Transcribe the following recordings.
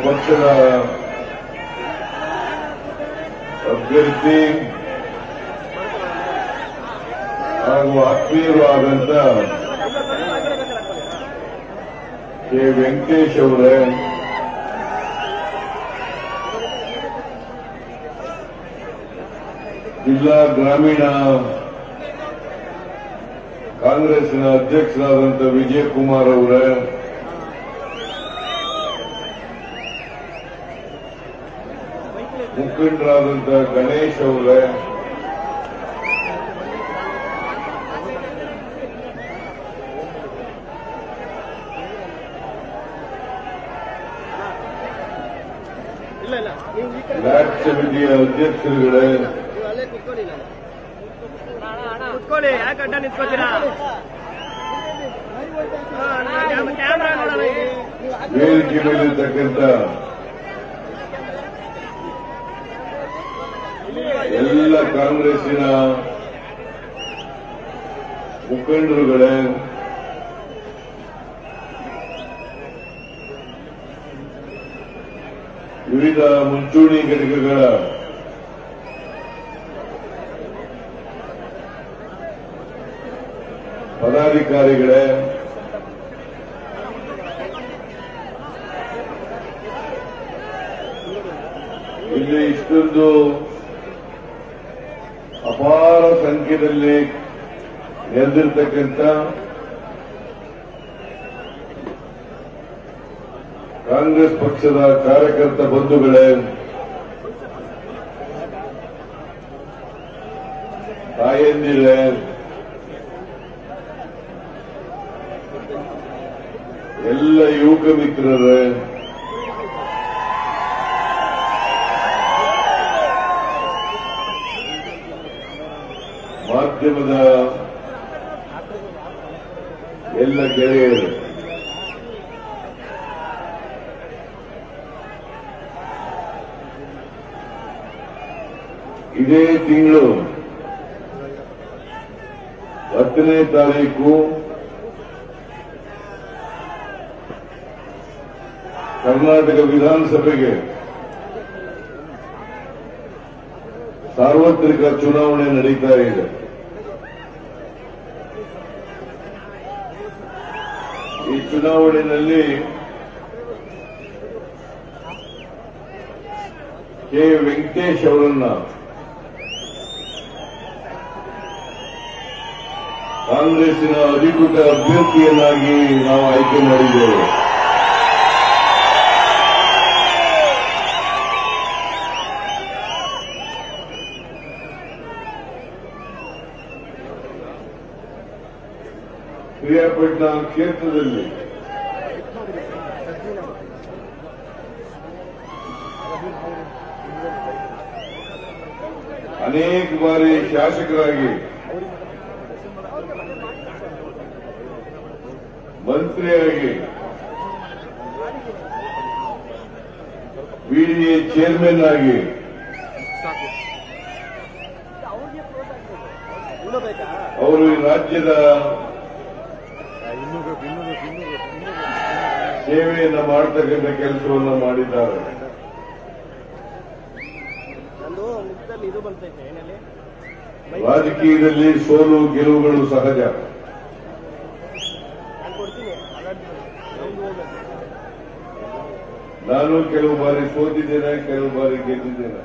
ಪಕ್ಷದ ಅಭ್ಯರ್ಥಿ ಹಾಗೂ ಆತ್ಮೀಯರು ಆದಂತ ಕೆ ವೆಂಕಟೇಶ್ ಅವರೇ ಜಿಲ್ಲಾ ಗ್ರಾಮೀಣ ಕಾಂಗ್ರೆಸ್ನ ಅಧ್ಯಕ್ಷರಾದಂಥ ವಿಜಯಕುಮಾರ್ ಅವರೇ ಮುಖಂಡರಾದಂಥ ಗಣೇಶ್ ಅವರೇ ಇಲ್ಲ ಇಲ್ಲ ನೀವು ಈ ಕಡೆ ಲ್ಯಾಬ್ ಸಮಿತಿಯ ಅಧ್ಯಕ್ಷರುಗಳೇ ನೀವು ಅಲ್ಲೇ ಕುತ್ಕೊಳ್ಳಿ ನಾನು ಕುತ್ಕೊಳ್ಳಿ ಯಾಕೆ ಅಡ್ಡ ನಿಂತ್ಕೋತೀರಾ ಕ್ಯಾಮ್ರಾ ನೋಡೋಣ ಇಲ್ಲಿ. ವೇದಿಕೆ ಮೇಲಿರ್ತಕ್ಕಂಥ ಎಲ್ಲ ಕಾಂಗ್ರೆಸ್ಸಿನ ಮುಖಂಡರುಗಳೇ ವಿವಿಧ ಮುಂಚೂಣಿ ಘಟಕಗಳ ಪದಾಧಿಕಾರಿಗಳೇ ಇಲ್ಲಿ ಇಷ್ಟೊಂದು ಅಪಾರ ಸಂಖ್ಯೆಯಲ್ಲಿ ನೆರೆದಿರ್ತಕ್ಕಂಥ ಕಾಂಗ್ರೆಸ್ ಪಕ್ಷದ ಕಾರ್ಯಕರ್ತ ಬಂಧುಗಳೇ ತಾಯಂದಿರೇ ಎಲ್ಲ ಯುವಕ ಮಿತ್ರರೇ ಮಾಧ್ಯಮದ ಎಲ್ಲ ಗೆಳೆಯರು ಇದೇ ತಿಂಗಳು ಹತ್ತನೇ ತಾರೀಕು ಕರ್ನಾಟಕ ವಿಧಾನಸಭೆಗೆ ಸಾರ್ವತ್ರಿಕ ಚುನಾವಣೆ ನಡೀತಾ ಇದೆ ಈ ಚುನಾವಣೆಯಲ್ಲಿ ಕೆ ವೆಂಕಟೇಶ್ ಅವರನ್ನ ಕಾಂಗ್ರೆಸ್ಸಿನ ಅಧಿಕೃತ ಅಭ್ಯರ್ಥಿಯನ್ನಾಗಿ ನಾವು ಆಯ್ಕೆ ಮಾಡಿದ್ದೇವೆ ಪಿರಿಯಾಪಟ್ಟಣ ಕ್ಷೇತ್ರದಲ್ಲಿ ಅನೇಕ ಬಾರಿ ಶಾಸಕರಾಗಿ ಮಂತ್ರಿಯಾಗಿ ಬಿಡಿಎ ಚೇರ್ಮನ್ ಆಗಿ ಇನ್ನೂ ಬೇಕಾ ಅವರು ಈ ರಾಜ್ಯದ ಸೇವೆಯನ್ನು ಮಾಡತಕ್ಕಂಥ ಕೆಲಸವನ್ನು ಮಾಡಿದ್ದಾರೆ ನಂದು ಮುಖದಲ್ಲಿ ಇದು ಬರ್ತೈತೆ ಏನಲ್ಲಿ ರಾಜಕೀಯದಲ್ಲಿ ಸೋಲು ಗೆಲುವುಗಳು ಸಹಜ ನಾನು ಕೊಡ್ತೀನಿ ಅದಾದ್ಮೇಲೆ ನಮ್ದು ಹೋಗ್ಬೇಕು ನಾನು ಕೆಲವು ಬಾರಿ ಸೋತಿದ್ದೇನೆ ಕೆಲವು ಬಾರಿ ಗೆದ್ದಿದ್ದೇನೆ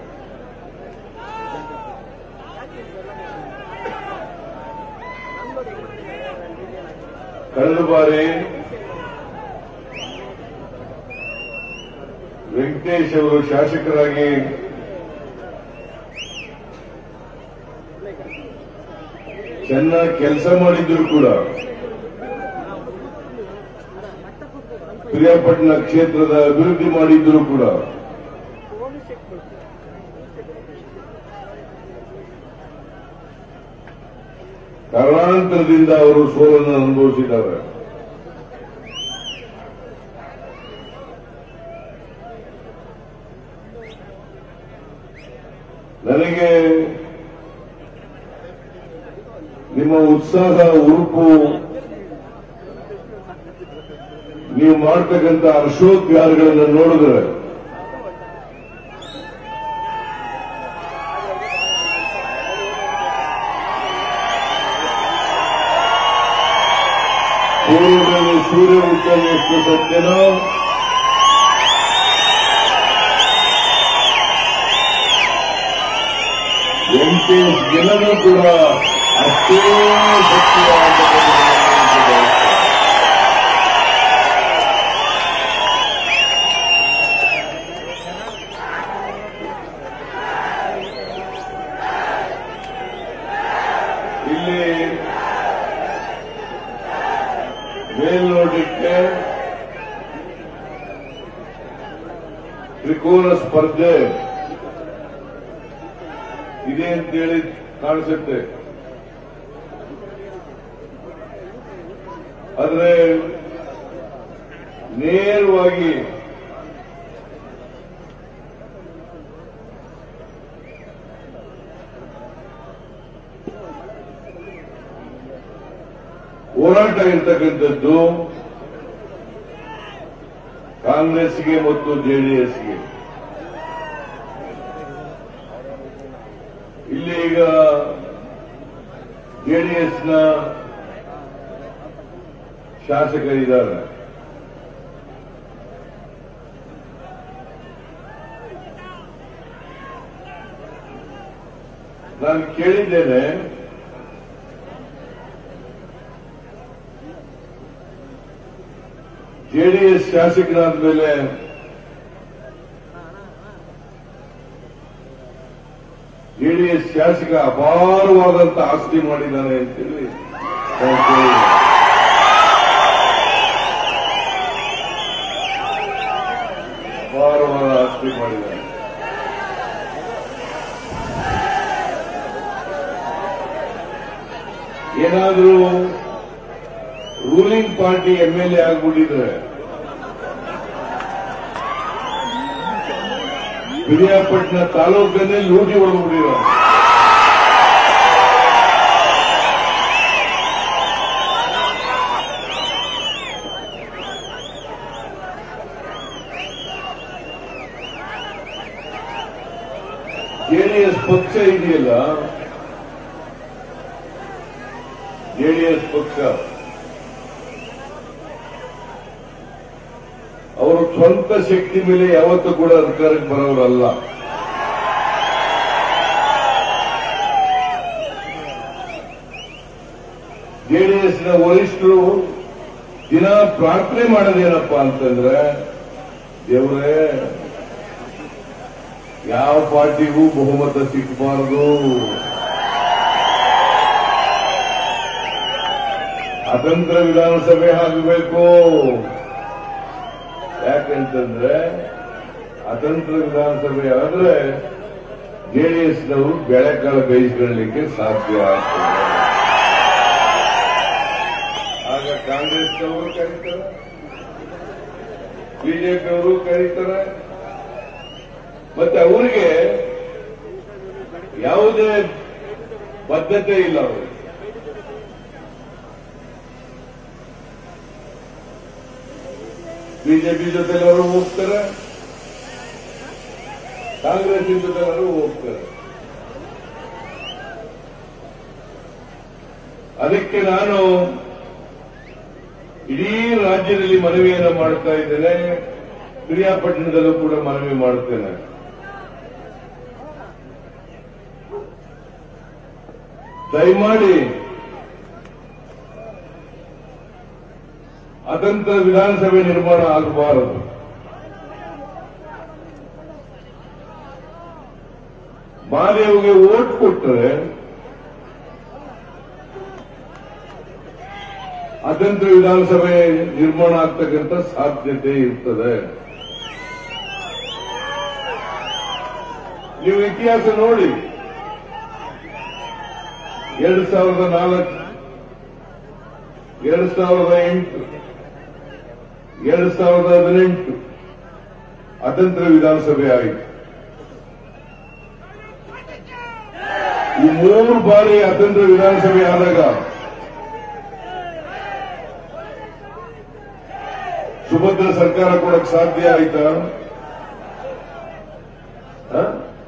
ಕಳೆದ ಬಾರಿ ವೆಂಕಟೇಶ್ ಅವರು ಶಾಸಕರಾಗಿ ಚೆನ್ನಾಗಿ ಕೆಲಸ ಮಾಡಿದ್ರು ಕೂಡ ಪ್ರಿಯಾಪಟ್ಟಣ ಕ್ಷೇತ್ರದ ಅಭಿವೃದ್ಧಿ ಮಾಡಿದ್ರು ಕೂಡ ಕಾರಣಾಂತರದಿಂದ ಅವರು ಸೋಲನ್ನು ಅನುಭವಿಸಿದ್ದಾರೆ ನನಗೆ ನಿಮ್ಮ ಉತ್ಸಾಹ ಉರುಪು ನೀವು ಮಾಡ್ತಕ್ಕಂಥ ಹರ್ಷೋದ್ಗಾರಗಳನ್ನು ನೋಡಿದ್ರೆ ಪೂರ್ವದಲ್ಲಿ ಸೂರ್ಯ ಹುಟ್ಟಲು ಎಷ್ಟು ಸತ್ಯನೋ ವೆಂಕಟೇಶ್ ಗೆಲನು ಕೂಡ ಅಷ್ಟೇ ಸತ್ಯವಾದ ಇಲ್ಲಿ ಮೇಲ್ನೋಟಕ್ಕೆ ತ್ರಿಕೋನ ಸ್ಪರ್ಧೆ ಇದೆ ಅಂತೇಳಿ ಕಾಣಿಸುತ್ತೆ ಆದ್ರೆ ನೇರವಾಗಿ ಹೋರಾಟ ಇರ್ತಕ್ಕಂಥದ್ದು ಕಾಂಗ್ರೆಸ್ಗೆ ಮತ್ತು ಜೆಡಿಎಸ್ಗೆ ಇಲ್ಲಿ ಈಗ ಜೆಡಿಎಸ್ನ ಶಾಸಕರಿದ್ದಾರೆ ನಾನು ಕೇಳಿದ್ದೇನೆ ಜೆಡಿಎಸ್ ಶಾಸಕರಾದ ಮೇಲೆ ಜೆಡಿಎಸ್ ಶಾಸಕ ಅಪಾರವಾದಂತ ಆಸ್ತಿ ಮಾಡಿದ್ದಾನೆ ಅಂತೇಳಿ ನಾನು ಕೇಳಿದೆ. ಅಪಾರವಾದ ಆಸ್ತಿ ಮಾಡಿದ್ದಾನೆ ಏನಾದರೂ ruling party M L A ಆಗ್ಬಿಟ್ಟಿದ್ರೆ ಪಿರಿಯಾಪಟ್ಟಣ ತಾಲೂಕನ್ನೇ ಲೂಟಿ ಹೊಡೆದ್ಬಿಟ್ಟಿದ್ದಾರೆ ಜೆಡಿಎಸ್ ಪಕ್ಷ ಇದೆಯಲ್ಲ ಜೆಡಿಎಸ್ ಪಕ್ಷ ಅವರು ಸ್ವಂತ ಶಕ್ತಿ ಮೇಲೆ ಯಾವತ್ತೂ ಕೂಡ ಅಧಿಕಾರಕ್ಕೆ ಬರೋರಲ್ಲ ಜೆಡಿಎಸ್ನ ವರಿಷ್ಠರು ದಿನ ಪ್ರಾರ್ಥನೆ ಮಾಡೋದೇನಪ್ಪ ಅಂತಂದ್ರೆ ದೇವರೇ ಯಾವ ಪಾರ್ಟಿಗೂ ಬಹುಮತ ಸಿಕ್ಕಬಾರದು ಅತಂತ್ರ ವಿಧಾನಸಭೆ ಆಗಬೇಕು ಯಾಕಂತಂದ್ರೆ ಅತಂತ್ರ ವಿಧಾನಸಭೆ ಆದ್ರೆ ಜೆಡಿಎಸ್ನವರು ಬೆಳೆಕಾಳ ಬೇಯಿಸ್ಕೊಳ್ಳಲಿಕ್ಕೆ ಸಾಧ್ಯ ಆಗ್ತದೆ ಆಗ ಕಾಂಗ್ರೆಸ್ನವರು ಕರೀತಾರೆ ಬಿಜೆಪಿಯವರು ಕರೀತಾರೆ ಮತ್ತೆ ಅವರಿಗೆ ಯಾವುದೇ ಬದ್ಧತೆ ಇಲ್ಲ ಅವರಿಗೆ ಬಿಜೆಪಿ ಜೊತೆಲವರು ಹೋಗ್ತಾರೆ ಕಾಂಗ್ರೆಸ್ ಜೊತೆಲವರು ಹೋಗ್ತಾರೆ ಅದಕ್ಕೆ ನಾನು ಇಡೀ ರಾಜ್ಯದಲ್ಲಿ ಮನವಿಯನ್ನು ಮಾಡ್ತಾ ಇದ್ದೇನೆ ಪಿರಿಯಾಪಟ್ಟಣದಲ್ಲೂ ಕೂಡ ಮನವಿ ಮಾಡುತ್ತೇನೆ ದಯಮಾಡಿ ಅತಂತ್ರ ವಿಧಾನಸಭೆ ನಿರ್ಮಾಣ ಆಗಬಾರದು ಮಾದೇವ್ಗೆ ಓಟ್ ಕೊಟ್ಟರೆ ಅತಂತ್ರ ವಿಧಾನಸಭೆ ನಿರ್ಮಾಣ ಆಗ್ತಕ್ಕಂಥ ಸಾಧ್ಯತೆ ಇರ್ತದೆ ನೀವು ಇತಿಹಾಸ ನೋಡಿ ಎರಡು ಸಾವಿರದ ನಾಲ್ಕು ಎರಡು ಸಾವಿರದ ಎಂಟು ಎರಡು ಸಾವಿರದ ಹದಿನೆಂಟು ಅತಂತ್ರ ವಿಧಾನಸಭೆ ಆಯಿತು ಈ ಮೂರು ಬಾರಿ ಅತಂತ್ರ ವಿಧಾನಸಭೆ ಆದಾಗ ಸುಭದ್ರ ಸರ್ಕಾರ ಕೊಡಕ್ ಸಾಧ್ಯ ಆಯ್ತಾ ಹ?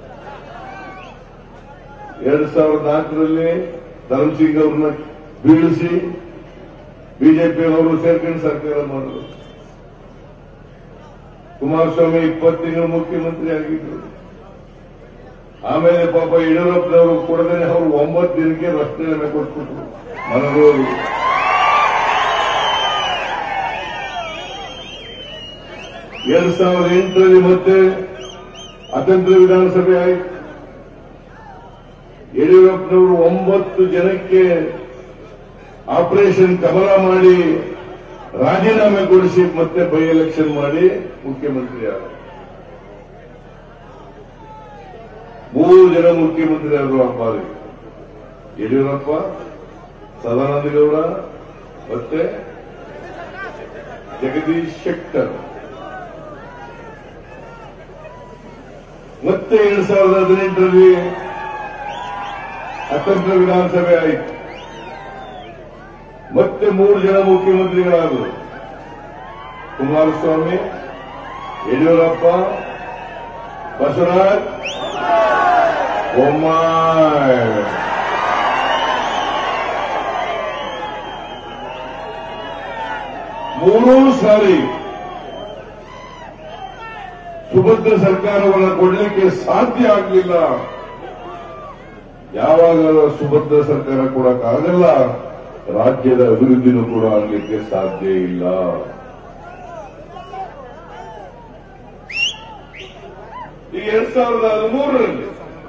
ಎರಡ್ ಸಾವಿರದ ನಾಲ್ಕರಲ್ಲಿ ಧರ್ಮಸಿಂಗ್ ಅವ್ರನ್ನ ಬೀಳಿಸಿ ಬಿಜೆಪಿ ಅವರು ಸೇರ್ಕೊಂಡು ಸರ್ಕಾರ ಮಾಡಿದ್ರು ಕುಮಾರಸ್ವಾಮಿ ಇಪ್ಪತ್ತು ತಿಂಗಳು ಮುಖ್ಯಮಂತ್ರಿ ಆಗಿದ್ರು ಆಮೇಲೆ ಪಾಪ ಯಡಿಯೂರಪ್ಪನವರು ಕೊಡದೇನೆ ಅವರು ಒಂಬತ್ತು ದಿನಕ್ಕೆ ರಸ್ತೆ ಕೊಟ್ಬಿಟ್ರು ಮನಗೋರು ಎರಡ್ ಸಾವಿರದ ಎಂಟರಲ್ಲಿ ಮತ್ತೆ ಅತಂತ್ರ ವಿಧಾನಸಭೆ ಆಯಿತು ಯಡಿಯೂರಪ್ಪನವರು ಒಂಬತ್ತು ಜನಕ್ಕೆ ಆಪರೇಷನ್ ಕಮಲ ಮಾಡಿ ರಾಜೀನಾಮೆ ಕೊಡಿಸಿ ಮತ್ತೆ ಬೈ ಎಲೆಕ್ಷನ್ ಮಾಡಿ ಮುಖ್ಯಮಂತ್ರಿ ಆದ ಮೂರು ಜನ ಮುಖ್ಯಮಂತ್ರಿ ಆದರು ಆ ಬಾರಿಗೆ ಯಡಿಯೂರಪ್ಪ ಸದಾನಂದ ಗೌಡ ಮತ್ತೆ ಜಗದೀಶ್ ಶೆಟ್ಟರ್ ಮತ್ತೆ ಎರಡ್ ಸಾವಿರದ ಹದಿನೆಂಟರಲ್ಲಿ ಅತಂತ್ರ ವಿಧಾನಸಭೆ ಆಯಿತು ಮತ್ತೆ ಮೂರು ಜನ ಮುಖ್ಯಮಂತ್ರಿಗಳಾದರು ಕುಮಾರಸ್ವಾಮಿ ಯಡಿಯೂರಪ್ಪ ಬಸವರಾಜ್ ಬೊಮ್ಮಾಯಿ ಮೂರೂ ಸಾರಿ ಸುಭದ್ರ ಸರ್ಕಾರವನ್ನು ಕೊಡಲಿಕ್ಕೆ ಸಾಧ್ಯ ಆಗಲಿಲ್ಲ ಯಾವಾಗ ಸುಭದ್ರ ಸರ್ಕಾರ ಕೊಡಕ್ಕಾಗಲ್ಲ ರಾಜ್ಯದ ಅಭಿವೃದ್ಧಿನೂ ಕೂಡ ಆಗಲಿಕ್ಕೆ ಸಾಧ್ಯ ಇಲ್ಲ ಈ ಎರಡ್ ಸಾವಿರದ ಹದಿಮೂರರಲ್ಲಿ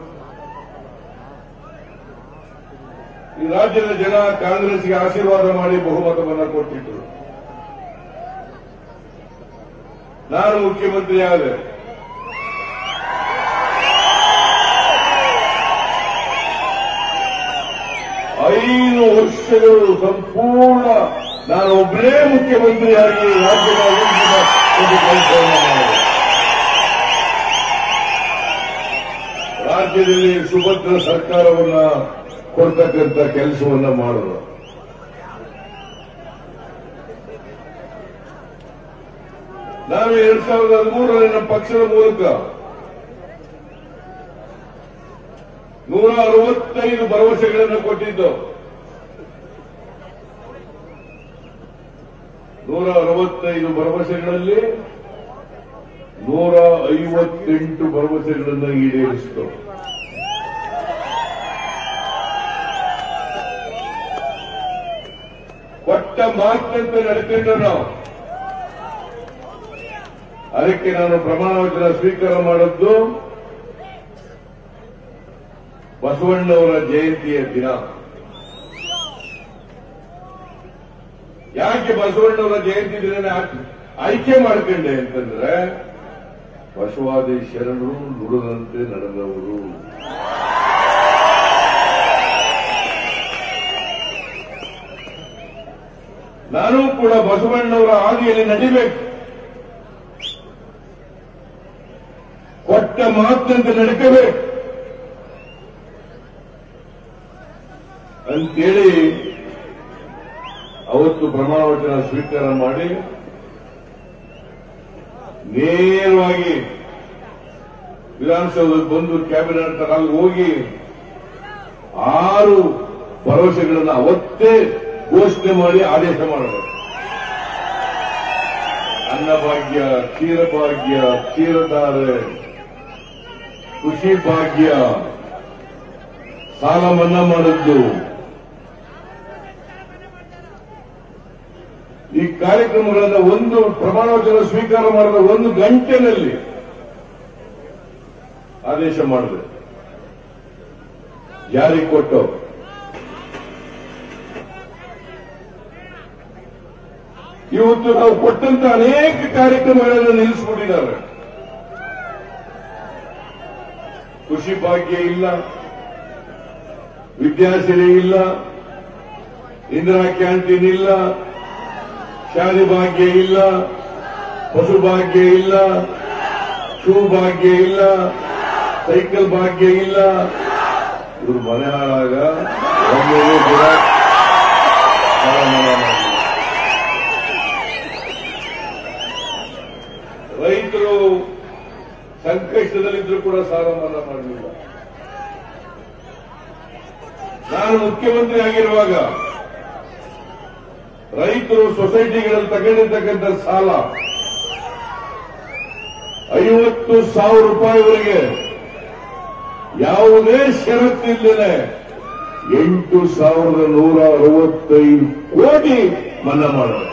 ಈ ರಾಜ್ಯದ ಜನ ಕಾಂಗ್ರೆಸ್ಗೆ ಆಶೀರ್ವಾದ ಮಾಡಿ ಬಹುಮತವನ್ನು ಕೊಟ್ಟಿದ್ರು ನಾನು ಮುಖ್ಯಮಂತ್ರಿ ಆದೆ ಐದು ವರ್ಷಗಳು ಸಂಪೂರ್ಣ ನಾನು ಒಬ್ಬರೇ ಮುಖ್ಯಮಂತ್ರಿಯಾಗಿ ರಾಜ್ಯದ ಅಭಿವೃದ್ಧಿಯ ಒಂದು ಕೆಲಸವನ್ನು ಮಾಡಿದೆ ರಾಜ್ಯದಲ್ಲಿ ಸುಭದ್ರ ಸರ್ಕಾರವನ್ನ ಕೊಡ್ತಕ್ಕಂಥ ಕೆಲಸವನ್ನ ಮಾಡಿದ್ರು ನಾವು ಎರಡ್ ಸಾವಿರದ ಹದಿಮೂರರಲ್ಲಿ ನಮ್ಮ ಪಕ್ಷದ ಮೂಲಕ ನೂರ ಅರವತ್ತೈದು ಭರವಸೆಗಳನ್ನು ಕೊಟ್ಟಿದ್ದು ನೂರ ಅರವತ್ತೈದು ಭರವಸೆಗಳಲ್ಲಿ ನೂರ ಐವತ್ತೆಂಟು ಭರವಸೆಗಳನ್ನು ಈಡೇರಿಸಿತು ಕೊಟ್ಟ ಮಾತಿನಂತೆ ನಡ್ಕೊಂಡು ನಾವು ಅದಕ್ಕೆ ನಾನು ಪ್ರಮಾಣ ವಚನ ಸ್ವೀಕಾರ ಮಾಡದ್ದು ಬಸವಣ್ಣವರ ಜಯಂತಿಯ ದಿನ ಯಾಕೆ ಬಸವಣ್ಣವರ ಜಯಂತಿ ದಿನ ಆಯ್ಕೆ ಮಾಡ್ಕೊಂಡೆ ಅಂತಂದ್ರೆ ಬಸವಾದಿ ಶರಣರು ನುಡಿದಂತೆ ನಡೆದವರು ನಾನು ಕೂಡ ಬಸವಣ್ಣವರ ಹಾದಿಯಲ್ಲಿ ನಡಿಬೇಕು ಕೊಟ್ಟ ಮಾತಿನಂತೆ ನಡ್ಕೋಬೇಕು ಅಂತೇಳಿ ಅವತ್ತು ಪ್ರಮಾಣ ವಚನ ಸ್ವೀಕಾರ ಮಾಡಿ ನೇರವಾಗಿ ವಿಧಾನಸೌಧಕ್ಕೆ ಬಂದು ಕ್ಯಾಬಿನೆಟ್ ಅಲ್ಲಿ ಹೋಗಿ ಆರು ಭರವಸೆಗಳನ್ನು ಅವತ್ತೇ ಘೋಷಣೆ ಮಾಡಿ ಆದೇಶ ಮಾಡಬೇಕು ಅನ್ನಭಾಗ್ಯ ಕ್ಷೀರಭಾಗ್ಯ ಕ್ಷೀರಧಾರೆ ಕೃಷಿ ಭಾಗ್ಯ ಸಾಲ ಮನ್ನಾ ಮಾಡಿದ್ದು ಈ ಕಾರ್ಯಕ್ರಮಗಳನ್ನ ಒಂದು ಪ್ರಮಾಣವಚನ ಸ್ವೀಕಾರ ಮಾಡಿದ ಒಂದು ಗಂಟೆನಲ್ಲಿ ಆದೇಶ ಮಾಡಿದೆ ಜಾರಿ ಕೊಟ್ಟು ಇವತ್ತು ನಾವು ಕೊಟ್ಟಂತ ಅನೇಕ ಕಾರ್ಯಕ್ರಮಗಳನ್ನು ನಿಲ್ಲಿಸ್ಬಿಟ್ಟಿದ್ದಾರೆ ಕೃಷಿ ಭಾಗ್ಯ ಇಲ್ಲ ವಿದ್ಯಾಸಿರಿ ಇಲ್ಲ ಇಂದಿರಾ ಕ್ಯಾಂಟೀನ್ ಇಲ್ಲ ಶಾದಿ ಭಾಗ್ಯ ಇಲ್ಲ ಪಶು ಭಾಗ್ಯ ಇಲ್ಲ ಶೂ ಭಾಗ್ಯ ಇಲ್ಲ ಸೈಕಲ್ ಭಾಗ್ಯ ಇಲ್ಲ ಇವರು ಮನೆ ಹಾಳಾಗ ಒಮ್ಮೆಲೂ ಕೂಡ ಸಾಲ ಮನ್ನಾ ಮಾಡಿಲ್ಲ. ಕಷ್ಟದಲ್ಲಿದ್ರು ಕೂಡ ಸಾಲ ಮನ್ನಾ ಮಾಡಲಿಲ್ಲ ನಾನು ಮುಖ್ಯಮಂತ್ರಿ ಆಗಿರುವಾಗ ರೈತರು ಸೊಸೈಟಿಗಳಲ್ಲಿ ತಗೊಂಡಿರ್ತಕ್ಕಂಥ ಸಾಲ ಐವತ್ತು ಸಾವಿರ ರೂಪಾಯಿವರೆಗೆ ಯಾವುದೇ ಷರತ್ತಿಲ್ಲದೆ ಎಂಟು ಸಾವಿರದ ನೂರ ಅರವತ್ತೈದು ಕೋಟಿ ಮನ್ನಾ ಮಾಡಿದೆ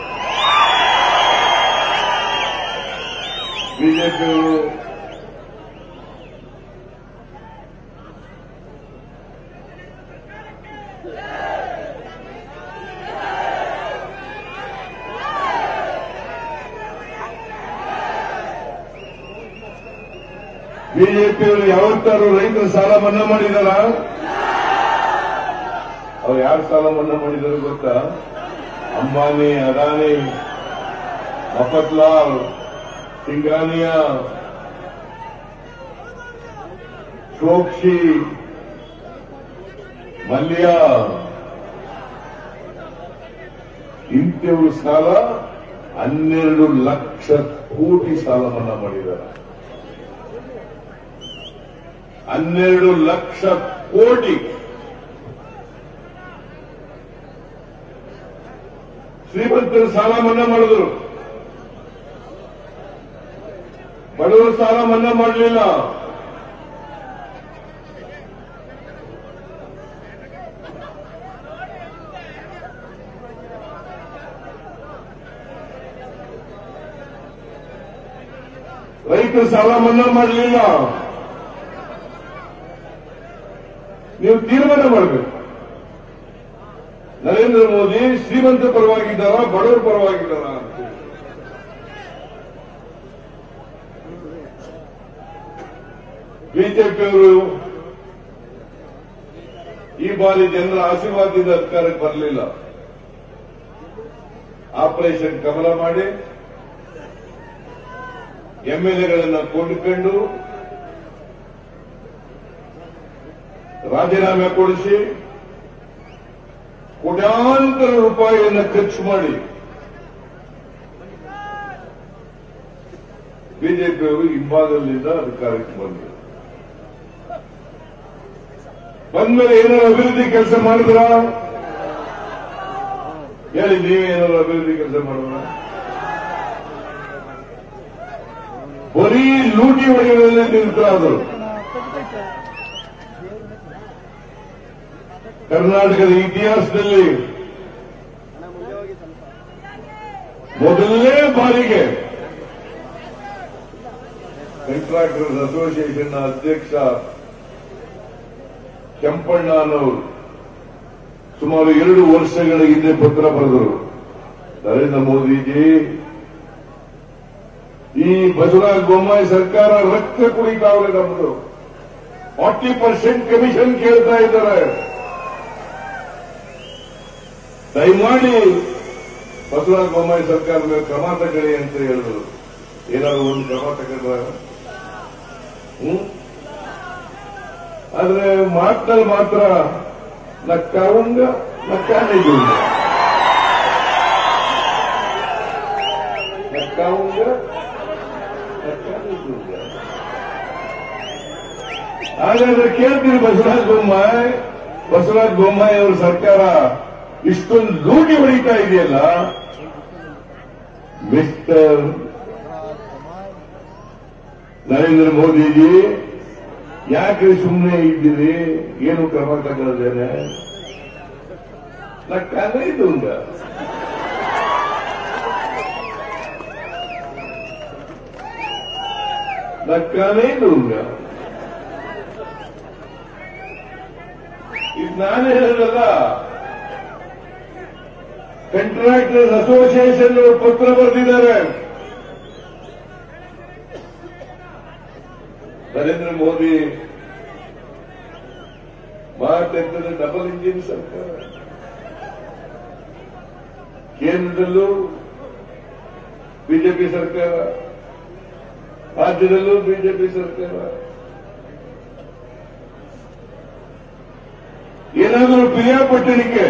ಬಿಜೆಪಿಯವರು ಬಿಜೆಪಿಯವರು ಯಾವತ್ತಾರು ರೈತರ ಸಾಲ ಮನ್ನಾ ಮಾಡಿದಾರ ಅವ್ರು ಯಾರು ಸಾಲ ಮನ್ನಾ ಮಾಡಿದಾರೆ ಗೊತ್ತಾ ಅಂಬಾನಿ ಅದಾನಿ ಮಫತ್ಲಾಲ್ ಸಿಂಗಾನಿಯಾ ಚೋಕ್ಷಿ ಮಲ್ಯ ಇಂಥವ್ರ ಸಾಲ ಹನ್ನೆರಡು ಲಕ್ಷ ಕೋಟಿ ಸಾಲ ಮನ್ನಾ ಮಾಡಿದ್ದಾರೆ ಹನ್ನೆರಡು ಲಕ್ಷ ಕೋಟಿ ಶ್ರೀಮಂತರ ಸಾಲ ಮನ್ನಾ ಮಾಡಿದ್ರು ಬಡವರ ಸಾಲ ಮನ್ನಾ ಮಾಡಲಿಲ್ಲ ರೈತರ ಸಾಲ ಮನ್ನಾ ಮಾಡಲಿಲ್ಲ ನೀವು ತೀರ್ಮಾನ ಮಾಡಬೇಕು ನರೇಂದ್ರ ಮೋದಿ ಶ್ರೀಮಂತ ಪರವಾಗಿದ್ದಾರ ಬಡವರ ಪರವಾಗಿದ್ದಾರ ಅಂತ ಬಿಜೆಪಿಯವರು ಈ ಬಾರಿ ಜನರ ಆಶೀರ್ವಾದದಿಂದ ಅಧಿಕಾರಕ್ಕೆ ಬರಲಿಲ್ಲ ಆಪರೇಷನ್ ಕಮಲ ಮಾಡಿ ಎಂಎಲ್ಎಗಳನ್ನ ಕೊಂಡುಕೊಂಡು ರಾಜೀನಾಮೆ ಕೊಡಿಸಿ ಕೋಟ್ಯಾಂತರ ರೂಪಾಯಿಯನ್ನು ಖರ್ಚು ಮಾಡಿ ಬಿಜೆಪಿಯವರು ಹಿಂಭಾಗದಿಂದ ಅಧಿಕಾರಕ್ಕೆ ಬಂದರು ಬಂದ್ಮೇಲೆ ಏನಾದ್ರು ಅಭಿವೃದ್ಧಿ ಕೆಲಸ ಮಾಡಿದ್ರ ಹೇಳಿ ನೀವೇನಾದ್ರು ಅಭಿವೃದ್ಧಿ ಕೆಲಸ ಮಾಡಿದ್ರ ಬರೀ ಲೂಟಿ ಹೊಡೆಯುವುದರಲ್ಲಿ ನಿಂತರಾದರು ಕರ್ನಾಟಕದ ಇತಿಹಾಸದಲ್ಲಿ ಅಣ್ಣ ಮುಂದೆ ಹೋಗಿ ಸ್ವಲ್ಪ ಮೊದಲನೇ ಬಾರಿಗೆ ಕಾಂಟ್ರಾಕ್ಟರ್ಸ್ ಅಸೋಸಿಯೇಷನ್ ಅಧ್ಯಕ್ಷ ಕೆಂಪಣ್ಣನವರು ಸುಮಾರು ಎರಡು ವರ್ಷಗಳ ಹಿಂದೆ ಪತ್ರ ಬರೆದರು ನರೇಂದ್ರ ಮೋದಿಜಿ ಈ ಬಸವರಾಜ ಬೊಮ್ಮಾಯಿ ಸರ್ಕಾರ ರಕ್ತ ಕುಡಿತಾವ್ರೆ ನಮ್ದು ಫಾರ್ಟಿ ಪರ್ಸೆಂಟ್ ಕಮಿಷನ್ ಕೇಳ್ತಾ ಇದ್ದಾರೆ ದಯಮಾಡಿ ಬಸವರಾಜ ಬೊಮ್ಮಾಯಿ ಸರ್ಕಾರದ ಮೇಲೆ ಕ್ರಮ ತಗೊಳ್ಳಿ ಅಂತ ಹೇಳಿದ್ರು ಏನಾದ್ರು ಒಂದು ಕ್ರಮ ತಗೊಂಡ್ರ ಹ್ಮ್ ಆದ್ರೆ ಮಾತಲ್ಲಿ ಮಾತ್ರ ನಕ್ಕಾವಂಗ ನಕ್ಕಾನಿದ್ದುಂಗ ನಕ್ಕಾವಂಗ ನಕ್ಕಾನಿದ್ದುಂಗ ಹಾಗಾದ್ರೆ ಕೇಳ್ತೀರಿ ಬಸವರಾಜ ಬೊಮ್ಮಾಯಿ ಬಸವರಾಜ ಬೊಮ್ಮಾಯಿ ಅವರ ಸರ್ಕಾರ ಇಷ್ಟೊಂದು ಲೂಟಿ ಹೊಡಿತಾ ಇದೆಯಲ್ಲ ಮಿಸ್ಟರ್ ನರೇಂದ್ರ ಮೋದಿಜಿ ಯಾಕೆ ಸುಮ್ಮನೆ ಇದ್ದೀರಿ ಏನು ಕ್ರಮ ತಗೊಳ್ಳದೇನೆ ನಕ್ಕಾಗ ಇದು ಉಂಟ ನಕ್ಕಾನೇ ಇದು ಉಂಟ ಇದು ನಾನು ಹೇಳೋದಲ್ಲ ಕಾಂಟ್ರಾಕ್ಟರ್ಸ್ ಅಸೋಸಿಯೇಷನ್ ಅವರು ಪತ್ರ ಬರೆದಿದ್ದಾರೆ ನರೇಂದ್ರ ಮೋದಿ ಮಾತೆತ್ತದ ಡಬಲ್ ಇಂಜಿನ್ ಸರ್ಕಾರ ಕೇಂದ್ರದಲ್ಲೂ ಬಿಜೆಪಿ ಸರ್ಕಾರ ರಾಜ್ಯದಲ್ಲೂ ಬಿಜೆಪಿ ಸರ್ಕಾರ ಏನಾದರೂ ಪ್ರಿಯಾಪಟ್ಟಣಕ್ಕೆ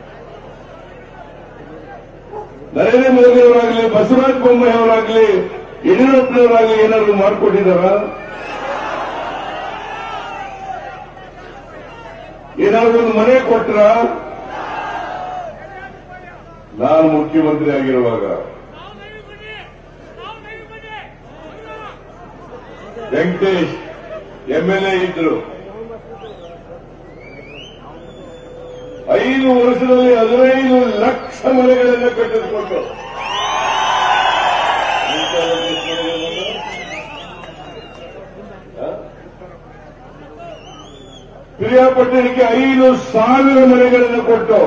ನರೇಂದ್ರ ಮೋದಿ ಅವರಾಗಲಿ ಬಸವರಾಜ ಬೊಮ್ಮಾಯಿ ಅವರಾಗಲಿ ಯಡಿಯೂರಪ್ಪನವರಾಗಲಿ ಏನಾದ್ರು ಮಾಡಿಕೊಟ್ಟಿದ್ದಾರ ಏನಾದ್ರು ಒಂದು ಮನೆ ಕೊಟ್ರ ನಾನು ಮುಖ್ಯಮಂತ್ರಿ ಆಗಿರುವಾಗ ವೆಂಕಟೇಶ್ ಎಂಎಲ್ಎ ಇದ್ರು ಐದು ವರ್ಷದಲ್ಲಿ ಹದಿನೈದು ಲಕ್ಷ ಮನೆಗಳನ್ನು ಕಟ್ಟಿಸಿಕೊಟ್ರು ಪಿರಿಯಾಪಟ್ಟಣಕ್ಕೆ ಐದು ಸಾವಿರ ಮನೆಗಳನ್ನು ಕೊಟ್ಟು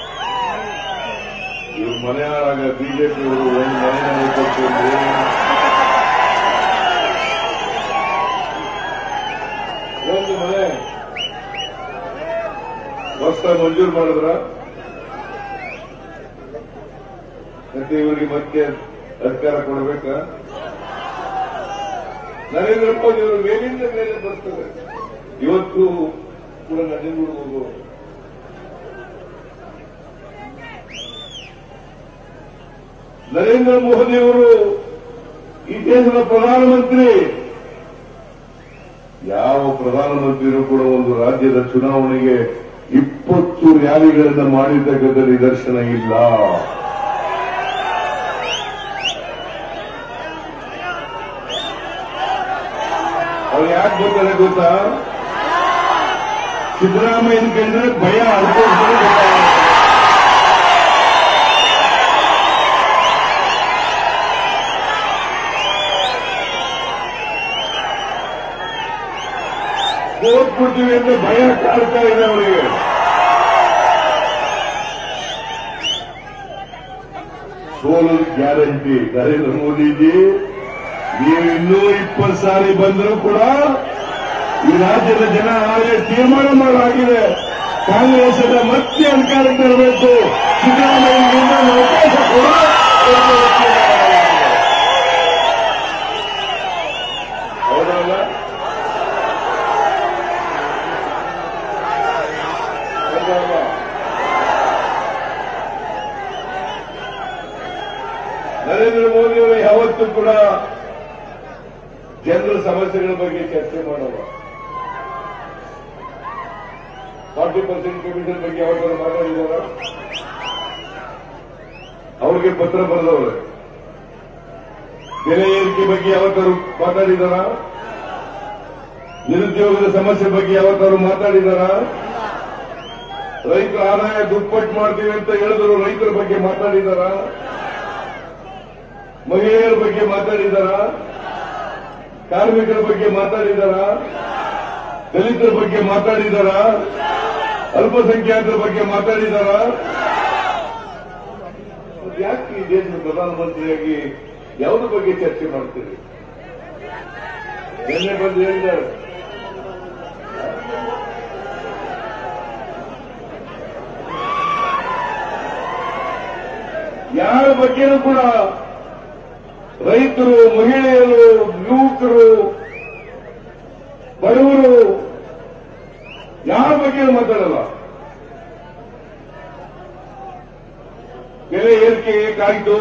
ಇವ್ರು ಮನೆಯಾಗ ಬಿಜೆಪಿಯವರು ಒಂದು ಮನೆಯನ್ನು ಕೊಟ್ಟು ಒಂದು ಮನೆ ಹೊಸ ಮಂಜೂರು ಮಾಡಿದ್ರ ಮತ್ತೆ ಇವರಿಗೆ ಮತ್ತೆ ಅಧಿಕಾರ ಕೊಡಬೇಕಾ ನರೇಂದ್ರ ಮೋದಿ ಅವರು ಮೇಲಿಂದ ಮೇಲೆ ಬರ್ತಾರೆ ಇವತ್ತು ಕೂಡ ನಡೆದುಬಿಡ್ಬೋದು ನರೇಂದ್ರ ಮೋದಿ ಅವರು ಈ ದೇಶದ ಪ್ರಧಾನಮಂತ್ರಿ ಯಾವ ಪ್ರಧಾನಮಂತ್ರಿಯೂ ಕೂಡ ಒಂದು ರಾಜ್ಯದ ಚುನಾವಣೆಗೆ ಇಪ್ಪತ್ತು ರ್ಯಾಲಿಗಳನ್ನು ಮಾಡಿರ್ತಕ್ಕಂಥ ನಿದರ್ಶನ ಇಲ್ಲ ಅವ್ರು ಯಾಕೆ ಬರ್ತಾರೆ ಗೊತ್ತಾ ಸಿದ್ದರಾಮಯ್ಯನ ಕಂಡ್ರೆ ಭಯ ಅನ್ಕೋಸ್ಕರ ಬರ್ತಾರೆ. ಓದ್ಬಿಡ್ತೀವಿ ಅಂತ ಭಯ ಕಾಡ್ತಾ ಇದೆ ಅವರಿಗೆ ಸೋಲು ಗ್ಯಾರಂಟಿ ನರೇಂದ್ರ ಮೋದಿಜಿ ನೀವು ಇನ್ನೂ ಇಪ್ಪತ್ತು ಸಾರಿ ಬಂದರೂ ಕೂಡ ಈ ರಾಜ್ಯದ ಜನ ಆಗಲೇ ತೀರ್ಮಾನ ಮಾಡಲಾಗಿದೆ ಕಾಂಗ್ರೆಸ್ ಮತ್ತೆ ಅಧಿಕಾರಕ್ಕೆ ತರಬೇಕು ಸಿದ್ದರಾಮಯ್ಯನಿಂದ ಅವಕಾಶ ಕೂಡ ಹೌದಲ್ಲ ಹೌದಲ್ವಾ? ನರೇಂದ್ರ ಮೋದಿ ಅವರು ಯಾವತ್ತೂ ಕೂಡ ಜನರ ಸಮಸ್ಯೆಗಳ ಬಗ್ಗೆ ಚರ್ಚೆ ಮಾಡಲ್ಲ ಫಾರ್ಟಿ ಪರ್ಸೆಂಟ್ ಕಮಿಷನ್ ಬಗ್ಗೆ ಯಾವತ್ತಾರು ಮಾತಾಡಿದಾರ ಅವ್ರಿಗೆ ಪತ್ರ ಬರೆದವ್ರೆ ಬೆಲೆ ಏರಿಕೆ ಬಗ್ಗೆ ಯಾವತ್ತಾರು ಮಾತಾಡಿದಾರ ನಿರುದ್ಯೋಗದ ಸಮಸ್ಯೆ ಬಗ್ಗೆ ಯಾವತ್ತಾರು ಮಾತಾಡಿದಾರ ರೈತರ ಆದಾಯ ದುಪ್ಪಟ್ಟು ಮಾಡ್ತೀವಿ ಅಂತ ಹೇಳಿದ್ರು ರೈತರ ಬಗ್ಗೆ ಮಾತಾಡಿದಾರ ಮಹಿಳೆಯರ ಬಗ್ಗೆ ಮಾತಾಡಿದಾರ ಕಾರ್ಮಿಕರ ಬಗ್ಗೆ ಮಾತಾಡಿದಾರ ದಲಿತರ ಬಗ್ಗೆ ಮಾತಾಡಿದಾರ ಅಲ್ಪಸಂಖ್ಯಾತರ ಬಗ್ಗೆ ಮಾತಾಡಿದಾರ ಮತ್ತೆ ಯಾಕೆ ಈ ದೇಶದ ಪ್ರಧಾನಮಂತ್ರಿಯಾಗಿ ಯಾವುದ್ರ ಬಗ್ಗೆ ಚರ್ಚೆ ಮಾಡ್ತೀರಿ ನಿನ್ನೆ ಬಂದು ಹೇಳಿದ್ದಾರೆ ಯಾರ ಬಗ್ಗೆನೂ ಕೂಡ ರೈತರು ಮಹಿಳೆಯರು ಯುವಕರು ಬಡವರು ಯಾರ ಬಗ್ಗೆ ಮಾತಾಡಲ್ಲ ಬೆಲೆ ಏರಿಕೆ ಏಕಾಯ್ತು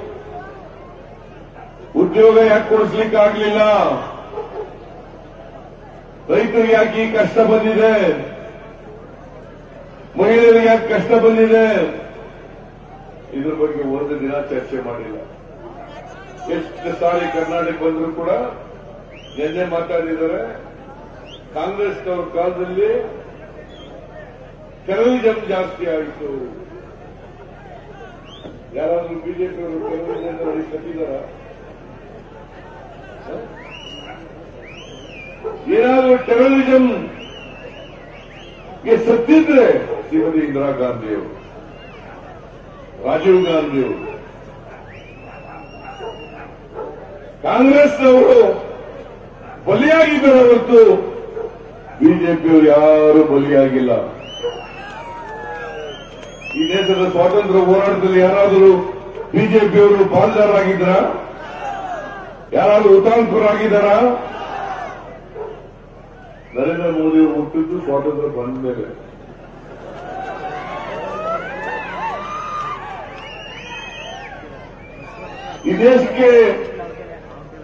ಉದ್ಯೋಗ ಯಾಕೆ ಕೊಡಿಸ್ಲಿಕ್ಕೆ ಆಗ್ಲಿಲ್ಲ ರೈತರಿಗೆ ಯಾಕೆ ಈ ಕಷ್ಟ ಬಂದಿದೆ ಮಹಿಳೆಯರಿಗೆ ಯಾಕೆ ಕಷ್ಟ ಬಂದಿದೆ ಇದ್ರ ಬಗ್ಗೆ ಒಂದು ದಿನ ಚರ್ಚೆ ಮಾಡಿಲ್ಲ ಎಷ್ಟು ಸಾರಿ ಕರ್ನಾಟಕ ಬಂದರೂ ಕೂಡ ನಿನ್ನೆ ಮಾತಾಡಿದ್ದಾರೆ ಕಾಂಗ್ರೆಸ್ನವ್ರ ಕಾಲದಲ್ಲಿ ಟೆರರಿಸಂ ಜಾಸ್ತಿ ಆಯಿತು ಯಾರಾದ್ರೂ ಬಿಜೆಪಿಯವರು ಟೆರರಿಸಂ ನೋಡಿ ಕಟ್ಟಿದಾರ ಏನಾದರೂ ಟೆರರಿಸಂ ಗೆ ಸತ್ತಿದ್ರೆ ಶ್ರೀಮತಿ ಇಂದಿರಾ ಗಾಂಧಿಯವರು ರಾಜೀವ್ ಗಾಂಧಿಯವರು ಕಾಂಗ್ರೆಸ್ನವರು ಬಲಿಯಾಗಿದ್ದಾರೆ ಹೊರತು ಬಿಜೆಪಿಯವರು ಯಾರು ಬಲಿಯಾಗಿಲ್ಲ ಈ ದೇಶದ ಸ್ವಾತಂತ್ರ್ಯ ಹೋರಾಟದಲ್ಲಿ ಯಾರಾದರೂ ಬಿಜೆಪಿಯವರು ಪಾಲ್ದಾರರಾಗಿದ್ರ ಯಾರಾದರೂ ಹುತಾತ್ಮರಾಗಿದ್ದಾರ ನರೇಂದ್ರ ಮೋದಿ ಅವರು ಹುಟ್ಟಿದ್ದು ಸ್ವಾತಂತ್ರ್ಯ ಬಂದ ಮೇಲೆ ಈ ದೇಶಕ್ಕೆ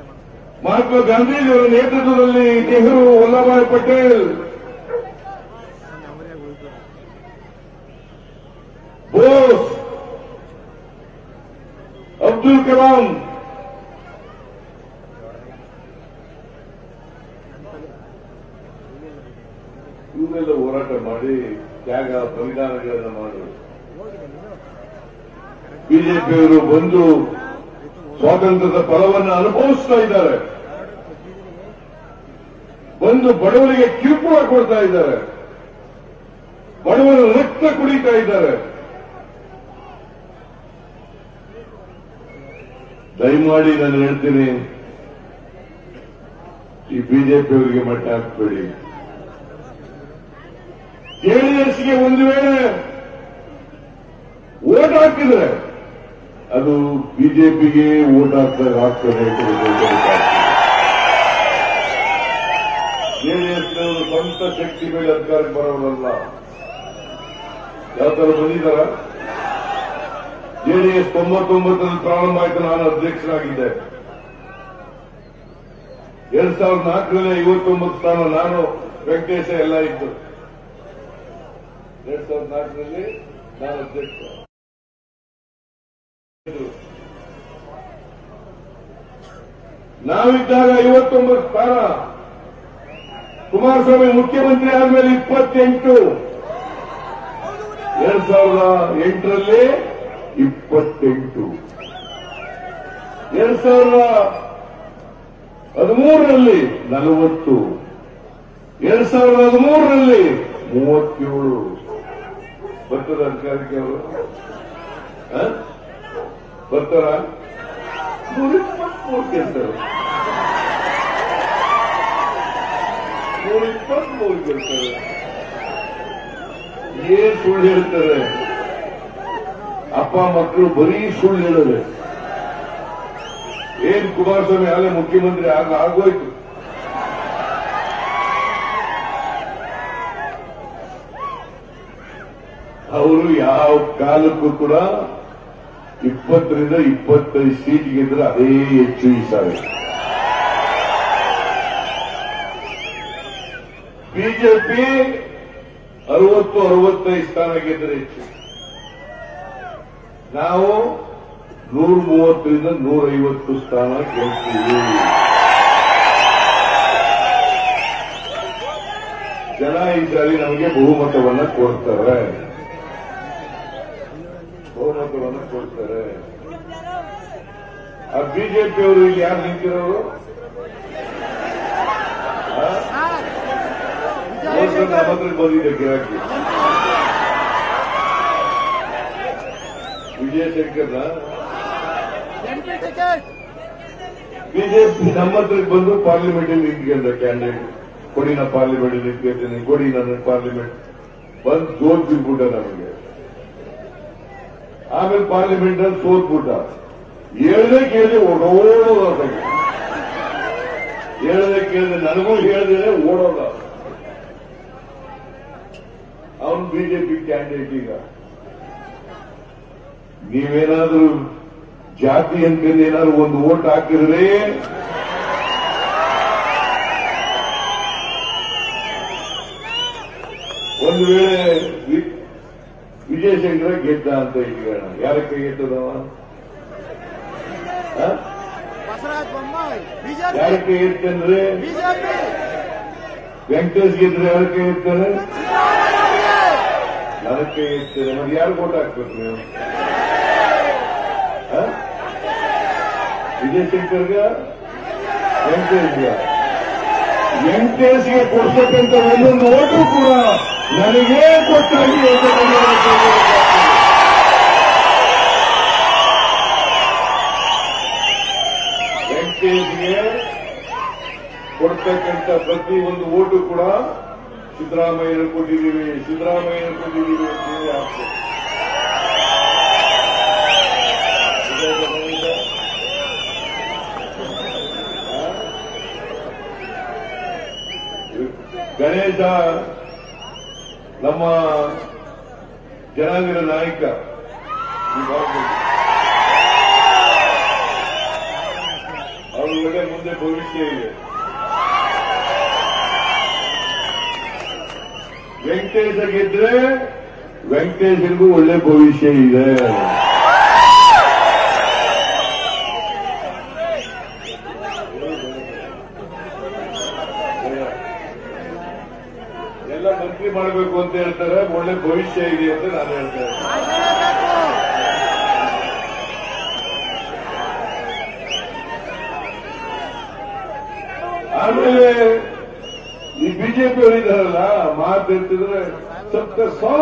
ಮಹಾತ್ಮ ಗಾಂಧೀಜಿಯವರ ನೇತೃತ್ವದಲ್ಲಿ ನೆಹರು ವಲ್ಲಭಾಯ್ ಪಟೇಲ್ ಬೋಸ್ ಅಬ್ದುಲ್ ಕಲಾಂ ಇವರೆಲ್ಲ ಹೋರಾಟ ಮಾಡಿ ತ್ಯಾಗ ಬಲಿದಾನಗಳನ್ನು ಮಾಡಿ ಬಿಜೆಪಿಯವರು ಬಂದು ಸ್ವಾತಂತ್ರ್ಯದ ಫಲವನ್ನು ಅನುಭವಿಸ್ತಾ ಇದ್ದಾರೆ ಬಂದು ಬಡವರಿಗೆ ಕಿರುಕುಳ ಕೊಡ್ತಾ ಇದ್ದಾರೆ ಬಡವರ ರಕ್ತ ಕುಡಿತಾ ಇದ್ದಾರೆ ದಯಮಾಡಿ ನಾನು ಹೇಳ್ತೀನಿ ಈ ಬಿಜೆಪಿಯವರಿಗೆ ಮಟ್ಟ ಹಾಕ್ಬೇಡಿ ಜೆಡಿಎಸ್ಗೆ ಒಂದು ವೇಳೆ ಓಟ್ ಹಾಕಿದ್ರೆ ಅದು ಬಿಜೆಪಿಗೆ ಓಟ್ ಹಾಕ್ದಾಗ ಆಗ್ತದೆ ಜೆಡಿಎಸ್ನವರು ಸ್ವಂತ ಶಕ್ತಿ ಮೇಲೆ ಅಧಿಕಾರಕ್ಕೆ ಬರೋರಲ್ಲ ಯಾವ ತರ ಬಂದಿದ್ದಾರ ಜೆಡಿಎಸ್ ತೊಂಬತ್ತೊಂಬತ್ತರಲ್ಲಿ ಪ್ರಾರಂಭ ಆಯ್ತು ನಾನು ಅಧ್ಯಕ್ಷನಾಗಿದ್ದೆ ಎರಡ್ ಸಾವಿರದ ನಾಲ್ಕರಲ್ಲಿ ಐವತ್ತೊಂಬತ್ತು ಸ್ಥಾನ ನಾನು ವೆಂಕಟೇಶ ಎಲ್ಲ ಇದ್ದು ಎರಡ್ ಸಾವಿರದ ನಾಲ್ಕರಲ್ಲಿ ನಾನು ಅಧ್ಯಕ್ಷ ನಾವಿದ್ದಾಗ ಐವತ್ತೊಂಬತ್ತು ಸ್ಥಾನ ಕುಮಾರಸ್ವಾಮಿ ಮುಖ್ಯಮಂತ್ರಿ ಆದ್ಮೇಲೆ ಇಪ್ಪತ್ತೆಂಟು ಎರಡ್ ಸಾವಿರದ ಎಂಟರಲ್ಲಿ ಇಪ್ಪತ್ತೆಂಟು ಎರಡ್ ಸಾವಿರದ ಹದಿಮೂರರಲ್ಲಿ ನಲವತ್ತು ಎರಡ್ ಸಾವಿರದ ಹದಿಮೂರರಲ್ಲಿ ಮೂವತ್ತೇಳು ಬರ್ತದ ಅಧಿಕಾರಕ್ಕೆ ಅವರು ಆ? ಬರ್ತಾರ ನೂರ ಇಪ್ಪತ್ಮೂರು ಗೆಲ್ತಾರೆ ನೂರ ಇಪ್ಪತ್ಮೂರು ಗೆಲ್ತಾರೆ ಏನ್ ಸುಳ್ಳು ಹೇಳ್ತಾರೆ ಅಪ್ಪ ಮಕ್ಕಳು ಬರೀ ಸುಳ್ಳು ಹೇಳಿದ್ರೆ ಏನ್ ಕುಮಾರಸ್ವಾಮಿ ಆಗಲೇ ಮುಖ್ಯಮಂತ್ರಿ ಆಗ ಆಗೋಯ್ತು ಅವರು ಯಾವ ಕಾಲಕ್ಕೂ ಕೂಡ ಇಪ್ಪತ್ತರಿಂದ ಇಪ್ಪತ್ತೈದು ಸೀಟ್ ಗೆದ್ರೆ ಅದೇ ಹೆಚ್ಚು ಈ ಸಾರಿ ಬಿಜೆಪಿ ಅರವತ್ತು ಅರವತ್ತೈದು ಸ್ಥಾನ ಗೆದ್ರೆ ಹೆಚ್ಚು ನಾವು ನೂರ ಮೂವತ್ತರಿಂದ ನೂರೈವತ್ತು ಸ್ಥಾನ ಗೆಲ್ತೀವಿ ಜನ ಈ ಸಾರಿ ನಮಗೆ ಬಹುಮತವನ್ನ ಕೊಡ್ತಾರೆ ಬಹುಮತವನ್ನ ಕೊಡ್ತಾರೆ ಆ ಬಿಜೆಪಿಯವರು ಇಲ್ಲಿ ಯಾರು ನಿಂತಿರೋರು ಆ? ಹೋದ್ ಸಲ ನಮ್ಮ ಹತ್ರ ಬಂದಿದೆ ಗಿರಾಕಿ ವಿಜಯಶಂಕರ್ನ ಎಂಪಿ ಟಿಕೆಟ್ ಬಿಜೆಪಿ ನಮ್ಮ ಹತ್ರಕ್ಕೆ ಬಂದು ಪಾರ್ಲಿಮೆಂಟ್ ಅಲ್ಲಿ ನಿಂತ್ಕೊಂಡ ಕ್ಯಾಂಡಿಡೇಟ್ ಕೊಡಿ ನಾ ಪಾರ್ಲಿಮೆಂಟ್ ನಿಂತ್ಕೊಳ್ತೀನಿ ಕೊಡಿ ನನ್ನ ಪಾರ್ಲಿಮೆಂಟ್ ಬಂದು ಸೋತ್ಬಿಟ್ಟ ನಮಗೆ ಆಮೇಲೆ ಪಾರ್ಲಿಮೆಂಟ್ ಅಲ್ಲಿ ಸೋತ್ಬಿಟ್ಟ ಹೇಳ್ದೆ ಕೇಳಿದೆ ಓಡೋದ ಹೇಳ್ದೆ ಕೇಳಿದೆ ನನಗೂ ಹೇಳ್ದೇನೆ ಓಡೋದ ಅವನು ಬಿಜೆಪಿ ಕ್ಯಾಂಡಿಡೇಟ್ ಈಗ ನೀವೇನಾದ್ರೂ ಜಾತಿ ಅನ್ಕೊಂಡು ಏನಾದ್ರು ಒಂದು ಓಟ್ ಹಾಕಿದ್ರೆ ಒಂದು ವೇಳೆ ವಿ- ವಿಜಯಶಂಕರ ಗೆದ್ದ ಅಂತ ಇಟ್ಕೊಳ್ಳೋಣ ಯಾರಕ್ಕೆ ಗೆದ್ದದವ ಆ? ಬಸವರಾಜ ಬೊಮ್ಮಾಯಿ ಬಿಜೆಪಿ ಯಾರಕ್ಕೆ ಗೆತ್ತಂದ್ರೆ ಬಿಜೆಪಿ ವೆಂಕಟೇಶ್ ಗೆದ್ರೆ ಯಾರಕ್ಕೆ ಗೆದ್ತಾರೆ ನನಕ್ಕೆ ಗೆದ್ತಾರೆ ಮತ್ತೆ ಯಾರು ಓಟ್ ಹಾಕ್ಬೇಕು ನೀವು ಆ? ವಿಜಯಶಂಕರ್ಗ ವೆಂಕಟೇಶ್ಗ ವೆಂಕಟೇಶ್ಗೆ ಕೊಡ್ತಕ್ಕಂಥ ಒಂದೊಂದು ಓಟು ಕೂಡ ನನಗೇ ಕೊಟ್ಟಾಗಿ ಅಂತ ನಾನು ಹೇಳ್ತೀನಿ. ವೆಂಕಟೇಶ್ಗೆ ಕೊಡ್ತಕ್ಕಂಥ ಪ್ರತಿ ಒಂದು ಓಟು ಕೂಡ ಸಿದ್ದರಾಮಯ್ಯರು ಕೊಟ್ಟಿದ್ದೀವಿ ಸಿದ್ದರಾಮಯ್ಯರು ಕೊಟ್ಟಿದ್ದೀವಿ ಅಂತ ಹೇಳಿ ಆಗ್ತದೆ ಗೊತ್ತಾಯ್ತಾ ನಿಮಗೆ? ಆ? ಗಣೇಶ ನಮ್ಮ ಜನಾಂಗದ ನಾಯಕ ಈ ಭಾಗದಲ್ಲಿ. ಅವರು ಅವ್ರ ಒಳ್ಳೆ ಮುಂದೆ ಭವಿಷ್ಯ ಇದೆ ವೆಂಕಟೇಶ ಗೆದ್ರೆ ವೆಂಕಟೇಶನಿಗೂ ಒಳ್ಳೆ ಭವಿಷ್ಯ ಇದೆ ಎಲ್ಲ ಮಂತ್ರಿ ಮಾಡಬೇಕು ಅಂತ ಹೇಳ್ತಾರೆ ಒಳ್ಳೆ ಭವಿಷ್ಯ ಇದೆ ಅಂತ ನಾನು ಹೇಳ್ತೇನೆ ಆಗಲೇಬೇಕು ಆಮೇಲೆ ಈ ಬಿಜೆಪಿ ಅವರಿದ್ದಾರಲ್ಲ ಮಾತು ಹೇಳ್ತಿದ್ರೆ ಸಪ್ತ ಸೋ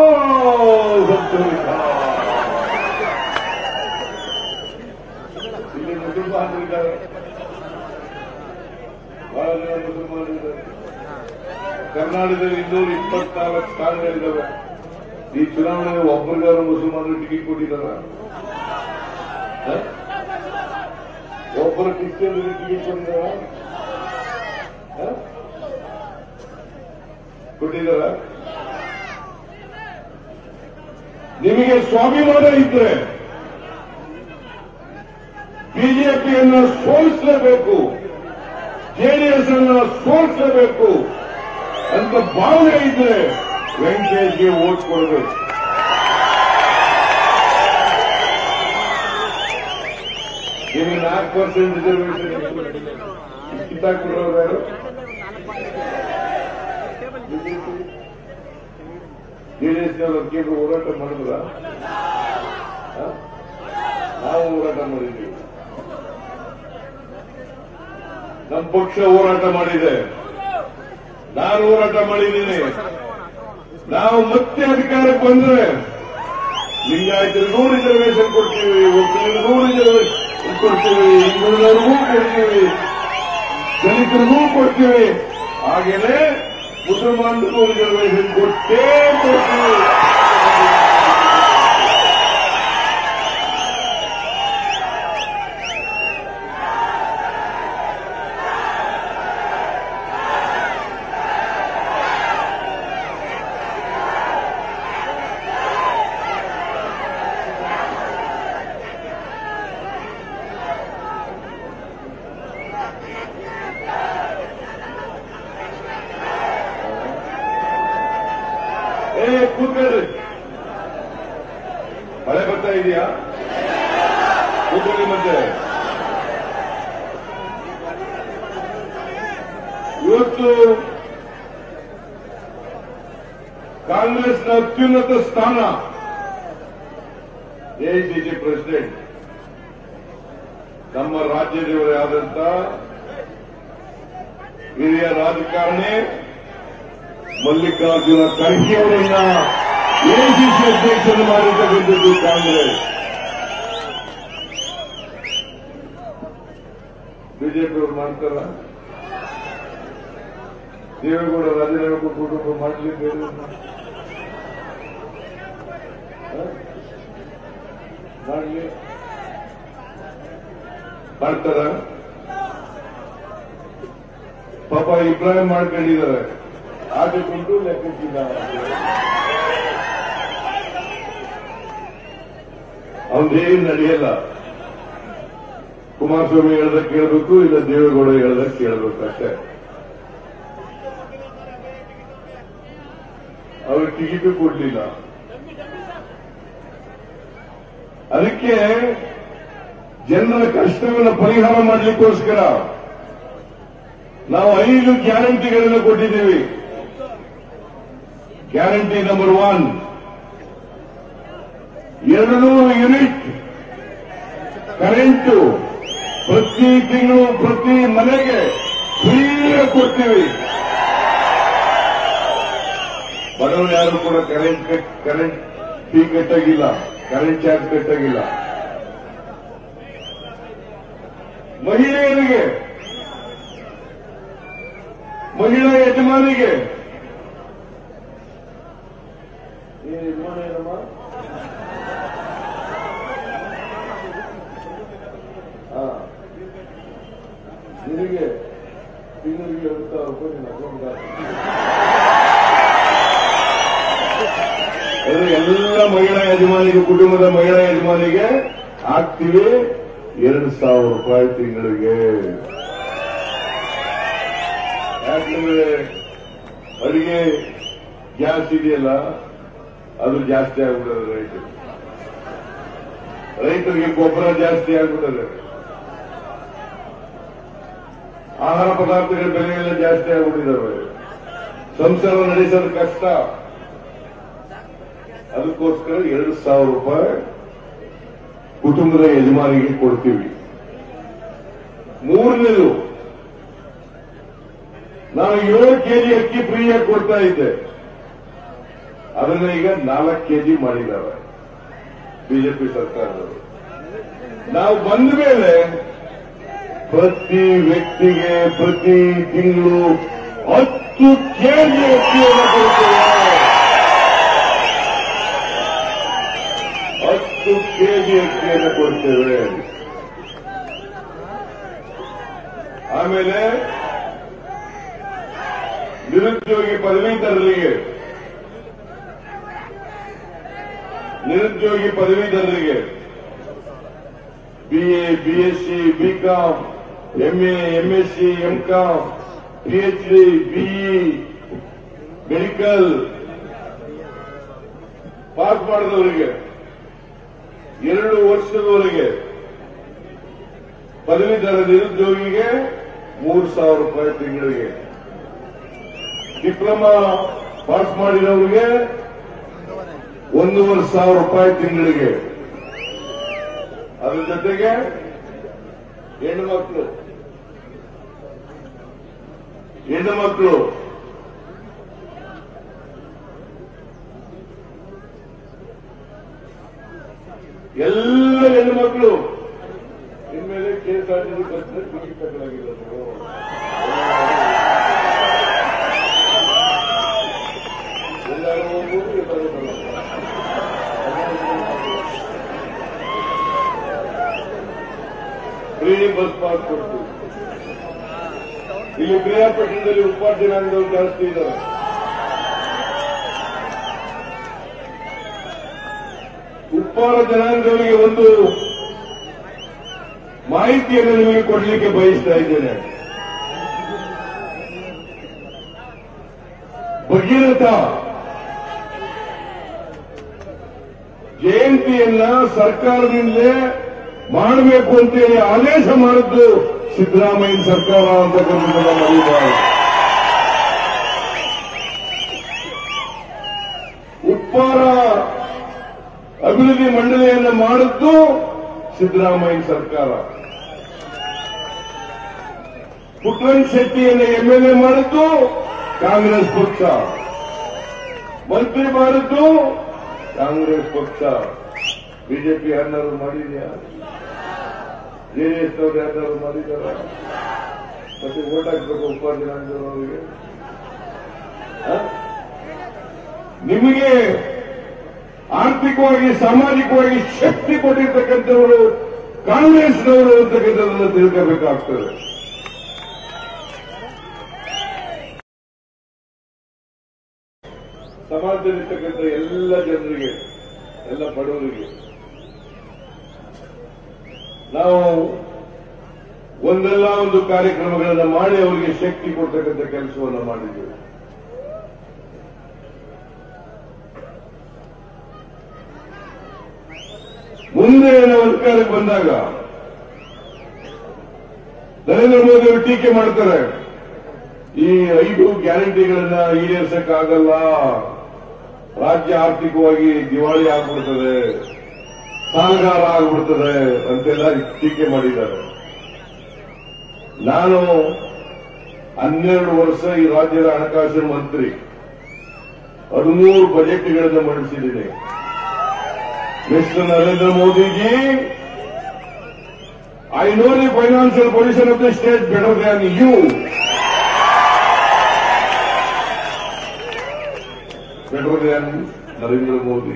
ಇಲ್ಲಿ ಮುಸಲ್ಮಾನರಿದ್ದಾರೆ ಬಹಳ ಜನ ಮುಸಲ್ಮಾನರಿದ್ದಾರೆ ಕರ್ನಾಟಕದಲ್ಲಿ ಇನ್ನೂರ ಇಪ್ಪತ್ನಾಲ್ಕು ಸ್ಥಾನಗಳಿದ್ದಾವೆ ಈ ಚುನಾವಣೆಗೆ ಒಬ್ಬರಿಗಾರು ಮುಸಲ್ಮಾನರು ಟಿಕೆಟ್ ಕೊಟ್ಟಿದ್ದಾರ ಹ? ಒಬ್ಬರು ಕ್ರಿಶ್ಚಿಯನ್ರಿಗೆ ಟಿಕೆಟ್ ಕೊಟ್ಟಿದ್ದಾರ ಹ? ಕೊಟ್ಟಿದ್ದಾರ ನಿಮಗೆ ಸ್ವಾಭಿಮಾನ ಇದ್ರೆ ಬಿಜೆಪಿಯನ್ನು ಸೋಲಿಸಲೇಬೇಕು ಜೆಡಿಎಸ್ ಅನ್ನು ಸೋಲಿಸಲೇಬೇಕು ಅಂತ ಭಾವನೆ ಇದ್ರೆ ವೆಂಕಟೇಶ್ಗೆ ವೋಟ್ ಕೊಡಬೇಕು ನಿಮಗೆ ನಾಲ್ಕು ಪರ್ಸೆಂಟ್ ರಿಸರ್ವೇಷನ್ ಕಿತ್ತಾಕ್ಬಿಡೋರು ಯಾರು ಜೆಡಿಎಸ್ನವರು ಕೇಂದ್ರ ಹೋರಾಟ ಮಾಡಿದ್ರ ನಾವು ಹೋರಾಟ ಮಾಡಿದ್ದೀವಿ ನಮ್ಮ ಪಕ್ಷ ಹೋರಾಟ ಮಾಡಿದೆ ನಾನು ಹೋರಾಟ ಮಾಡಿದ್ದೀನಿ ನಾವು ಮತ್ತೆ ಅಧಿಕಾರಕ್ಕೆ ಬಂದ್ರೆ ಲಿಂಗಾಯತರಿಗೂ ರಿಸರ್ವೇಷನ್ ಕೊಡ್ತೀವಿ ಒಕ್ಕಲಿಗರಿಗೂ ರಿಸರ್ವೇಷನ್ ಕೊಡ್ತೀವಿ ಹಿಂದುಳಿದವರಿಗೂ ಕೊಡ್ತೀವಿ ದಲಿತರಿಗೂ ಕೊಡ್ತೀವಿ ಹಾಗೇನೆ ಮುಸಲ್ಮಾನರಿಗೂ ರಿಸರ್ವೇಷನ್ ಕೊಟ್ಟೇ ಕೊಡ್ತೀವಿ ಏ ಕೂತ್ಕೊಳ್ರಿ ಮಳೆ ಬರ್ತಾ ಇದೆಯಾ ಕೂತ್ಕೊಳ್ಳಿ ಮತ್ತೆ ಇವತ್ತು ಕಾಂಗ್ರೆಸ್ನ ಅತ್ಯುನ್ನತ ಸ್ಥಾನ ಎಐಸಿಸಿ ಪ್ರೆಸಿಡೆಂಟ್ ನಮ್ಮ ರಾಜ್ಯದವರೇ ಆದಂತ ಹಿರಿಯ ರಾಜಕಾರಣಿ ಮಲ್ಲಿಕಾರ್ಜುನ ಖರ್ಗೆ ಅವರನ್ನ ಎಐಸಿಸಿ ಅಧ್ಯಕ್ಷರು ಮಾಡಿರ್ತಕ್ಕಂಥದ್ದು ಕಾಂಗ್ರೆಸ್ ಬಿಜೆಪಿ ಅವರು ಮಾಡ್ತಾರ ದೇವೇಗೌಡ ರಾಜೀನಾಮೆ ಕೊಟ್ಬಿಟ್ಟು ಮಾಡಲಿಕ್ಕೆ ಮಾಡಲಿ ಮಾಡ್ತಾರ ಪಾಪ ಇಬ್ರಾಹಿಂ ಮಾಡ್ಕೊಂಡಿದ್ದಾರೆ ಆಗಿಕೊಂಡು ಲೆಕ್ಕಕ್ಕಿಲ್ಲ ಅವನೇನು ನಡೆಯಲ್ಲ ಕುಮಾರಸ್ವಾಮಿ ಹೇಳ್ದ ಕೇಳಬೇಕು ಇಲ್ಲ ದೇವೇಗೌಡ ಹೇಳ್ದ ಕೇಳಬೇಕು ಅಷ್ಟೇ ಅವ್ರ ಟಿಕೆಟ್ ಕೊಡ್ಲಿಲ್ಲ ಅದಕ್ಕೆ ಜನರ ಕಷ್ಟವನ್ನು ಪರಿಹಾರ ಮಾಡಲಿಕ್ಕೋಸ್ಕರ ನಾವು ಐದು ಗ್ಯಾರಂಟಿಗಳನ್ನು ಕೊಟ್ಟಿದ್ದೀವಿ ಗ್ಯಾರಂಟಿ ನಂಬರ್ ಒನ್ ಎರಡು ಯೂನಿಟ್ ಕರೆಂಟು ಪ್ರತಿ ತಿಂಗಳು ಪ್ರತಿ ಮನೆಗೆ ಫ್ರೀಯಾಗಿ ಕೊಡ್ತೀವಿ ಬಡವರು ಯಾರು ಕೂಡ ಕರೆಂಟ್ ಕಟ್- ಕರೆಂಟ್ ಫೀ ಕಟ್ಟಾಗಿಲ್ಲ ಕರೆಂಟ್ ಚಾರ್ಜ್ ಕಟ್ಟಾಗಿಲ್ಲ ಮಹಿಳೆಯರಿಗೆ ಮಹಿಳಾ ಯಜಮಾನಿಗೆ ಈ ಯಜಮಾನ ಏನಮ್ಮ ಹಾ. ನಿನಗೆ ತಿಂಗಳಿಗೆ ಎರಡು ಸಾವಿರ ರೂಪಾಯಿ ನಿನ್ನ ಅಕೌಂಟ್ ಅದು ಎಲ್ಲ ಮಹಿಳಾ ಯಜಮಾನಿಗೆ ಕುಟುಂಬದ ಮಹಿಳಾ ಯಜಮಾನಿಗೆ ಹಾಕ್ತೀವಿ ಎರಡು ಸಾವಿರ ರೂಪಾಯಿ ತಿಂಗಳಿಗೆ ಯಾಕಂದ್ರೆ ಅಡಿಗೆ ಗ್ಯಾಸ್ ಇದೆಯಲ್ಲ ಅದು ಜಾಸ್ತಿ ಆಗ್ಬಿಡೋದು ರೈಟ್ ರೈತರಿಗೆ ಗೊಬ್ಬರ ಜಾಸ್ತಿ ಆಗ್ಬಿಡೋದು ಆಹಾರ ಪದಾರ್ಥಗಳ ಬೆಲೆ ಎಲ್ಲ ಜಾಸ್ತಿ ಆಗ್ಬಿಟ್ಟಿದ್ದಾವೆ ಸಂಸಾರ ನಡೆಸೋದು ಕಷ್ಟ ಅದಕ್ಕೋಸ್ಕರ ಎರಡು ಸಾವಿರ ರೂಪಾಯಿ ಕುಟುಂಬದ ಯಜಮಾನಿಗೆ ಕೊಡ್ತೀವಿ ಮೂರನೇದು ನಾನು ಏಳು ಕೆಜಿ ಅಕ್ಕಿ ಫ್ರೀಯಾಗಿ ಕೊಡ್ತಾ ಇದ್ದೆ ಅದನ್ನ ಈಗ ನಾಲ್ಕು ಕೆಜಿ ಮಾಡಿದ್ದಾರೆ ಬಿಜೆಪಿ ಸರ್ಕಾರದವರು ನಾವು ಬಂದ ಮೇಲೆ ಪ್ರತಿ ವ್ಯಕ್ತಿಗೆ ಪ್ರತಿ ತಿಂಗಳು ಹತ್ತು ಕೆಜಿ ಅಕ್ಕಿಯನ್ನು ಕೊಡ್ತೇವೆ ಹತ್ತು ಕೆಜಿ ಅಕ್ಕಿಯನ್ನು ಕೊಡ್ತೇವೆ ಆಮೇಲೆ ನಿರುದ್ಯೋಗಿ ಪದವೀಧರರಿಗೆ ನಿರುದ್ಯೋಗಿ ಪದವೀಧರರಿಗೆ BA BSc BCom MA MSc MCom PhD BE medical pass ಮಾಡಿದವರಿಗೆ ಎರಡು ವರ್ಷದವರೆಗೆ ಪದವೀಧರ ನಿರುದ್ಯೋಗಿಗೆ ಮೂರು ಸಾವಿರ ರೂಪಾಯಿ ತಿಂಗಳಿಗೆ ಡಿಪ್ಲೊಮಾ ಪಾಸ್ ಮಾಡಿದವರಿಗೆ ಒಂದೂವರೆ ಸಾವಿರ ರೂಪಾಯಿ ತಿಂಗಳಿಗೆ ಅದ್ರ ಜೊತೆಗೆ ಹೆಣ್ಣು ಮಕ್ಕಳು ಹೆಣ್ಣು ಮಕ್ಕಳು ಎಲ್ಲ ಹೆಣ್ಣು ಮಕ್ಕಳು ಇನ್ಮೇಲೆ ಕೆಎಸ್ಆರ್ಟಿಸಿ ಬಸ್ನಲ್ಲಿ ಟಿಕೆಟ್ ತಗೊಳ್ಳಾಗಿಲ್ಲ ಎಲ್ಲರೂ ಹೋಗ್ಬೋದು ಎಲ್ಲರೂ ಬರಬಹುದು ಫ್ರೀ ಬಸ್ ಪಾಸ್ ಕೊಡ್ತೀವಿ ಇಲ್ಲಿ ಕ್ರಿಯಾಪಟ್ಟಣದಲ್ಲಿ ಉಪಾಧ್ಯನಾಂಗದವರು ಜಾಸ್ತಿ ಇದ್ದಾರೆ ಉಪ್ಪಾರ ಜನಾಂಗದವರಿಗೆ ಒಂದು ಮಾಹಿತಿಯನ್ನು ನಿಮಗೆ ಕೊಡಲಿಕ್ಕೆ ಬಯಸ್ತಾ ಇದ್ದೇನೆ ಭಗೀರಥ ಜಯಂತಿಯನ್ನ ಸರ್ಕಾರದಿಂದಲೇ ಮಾಡಬೇಕು ಅಂತೇಳಿ ಆದೇಶ ಮಾಡಿದ್ದು ಸಿದ್ದರಾಮಯ್ಯ ಸರ್ಕಾರ ಅಂತಕ್ಕಂಥದ್ದನ್ನ ಮರೀಬಾರದು ಉಪ್ಪಾರ ಅಭಿವೃದ್ಧಿ ಮಂಡಳಿಯನ್ನು ಮಾಡಿದ್ದು ಸಿದ್ದರಾಮಯ್ಯ ಸರ್ಕಾರ ಪುಟ್ಟರಂಗ ಶೆಟ್ಟಿಯನ್ನು ಎಂಎಲ್ಎ ಮಾಡಿದ್ದು ಕಾಂಗ್ರೆಸ್ ಪಕ್ಷ ಮಂತ್ರಿ ಮಾಡಿದ್ದು ಕಾಂಗ್ರೆಸ್ ಪಕ್ಷ ಬಿಜೆಪಿ ಯಾರನ್ನಾರು ಮಾಡಿದ್ಯಾ ಜೆಡಿಎಸ್ ನವರು ಯಾರನ್ನಾರು ಮಾಡಿದಾರ ಮತ್ತೆ ಓಟ್ ಹಾಕ್ಬೇಕು ಉಪಾಧ್ಯನಾಂಗದವರಿಗೆ ನಿಮಗೆ ಆರ್ಥಿಕವಾಗಿ ಸಾಮಾಜಿಕವಾಗಿ ಶಕ್ತಿ ಕೊಟ್ಟಿರ್ತಕ್ಕಂಥವರು ಕಾಂಗ್ರೆಸ್ನವರು ಅಂತಕ್ಕಂಥದ್ದನ್ನು ತಿಳ್ಕೋಬೇಕಾಗ್ತದೆ ಸಮಾಜದಲ್ಲಿರ್ತಕ್ಕಂಥ ಎಲ್ಲ ಜನರಿಗೆ ಎಲ್ಲ ಬಡವರಿಗೆ ನಾವು ಒಂದಲ್ಲ ಒಂದು ಕಾರ್ಯಕ್ರಮಗಳನ್ನು ಮಾಡಿ ಅವರಿಗೆ ಶಕ್ತಿ ಕೊಡ್ತಕ್ಕಂಥ ಕೆಲಸವನ್ನು ಮಾಡಿದ್ದೇವೆ ಮುಂದೆ ನಾವು ಅಧಿಕಾರಕ್ಕೆ ಬಂದಾಗ ನರೇಂದ್ರ ಮೋದಿ ಅವರು ಟೀಕೆ ಮಾಡ್ತಾರೆ ಈ ಐದು ಗ್ಯಾರಂಟಿಗಳನ್ನ ಈಡೇರಿಸಕ್ಕಾಗಲ್ಲ ರಾಜ್ಯ ಆರ್ಥಿಕವಾಗಿ ದಿವಾಳಿ ಆಗ್ಬಿಡ್ತದೆ ಸಾಲಗಾರ ಆಗ್ಬಿಡ್ತದೆ ಅಂತೆಲ್ಲ ಟೀಕೆ ಮಾಡಿದ್ದಾರೆ ನಾನು ಹನ್ನೆರಡು ವರ್ಷ ಈ ರಾಜ್ಯದ ಹಣಕಾಸಿನ ಮಂತ್ರಿ ಹದಿಮೂರು ಬಜೆಟ್ಗಳನ್ನು ಮಂಡಿಸಿದ್ದೀನಿ Mister Narendra Modiji I know the financial position of the state better than you better than Narendra Modi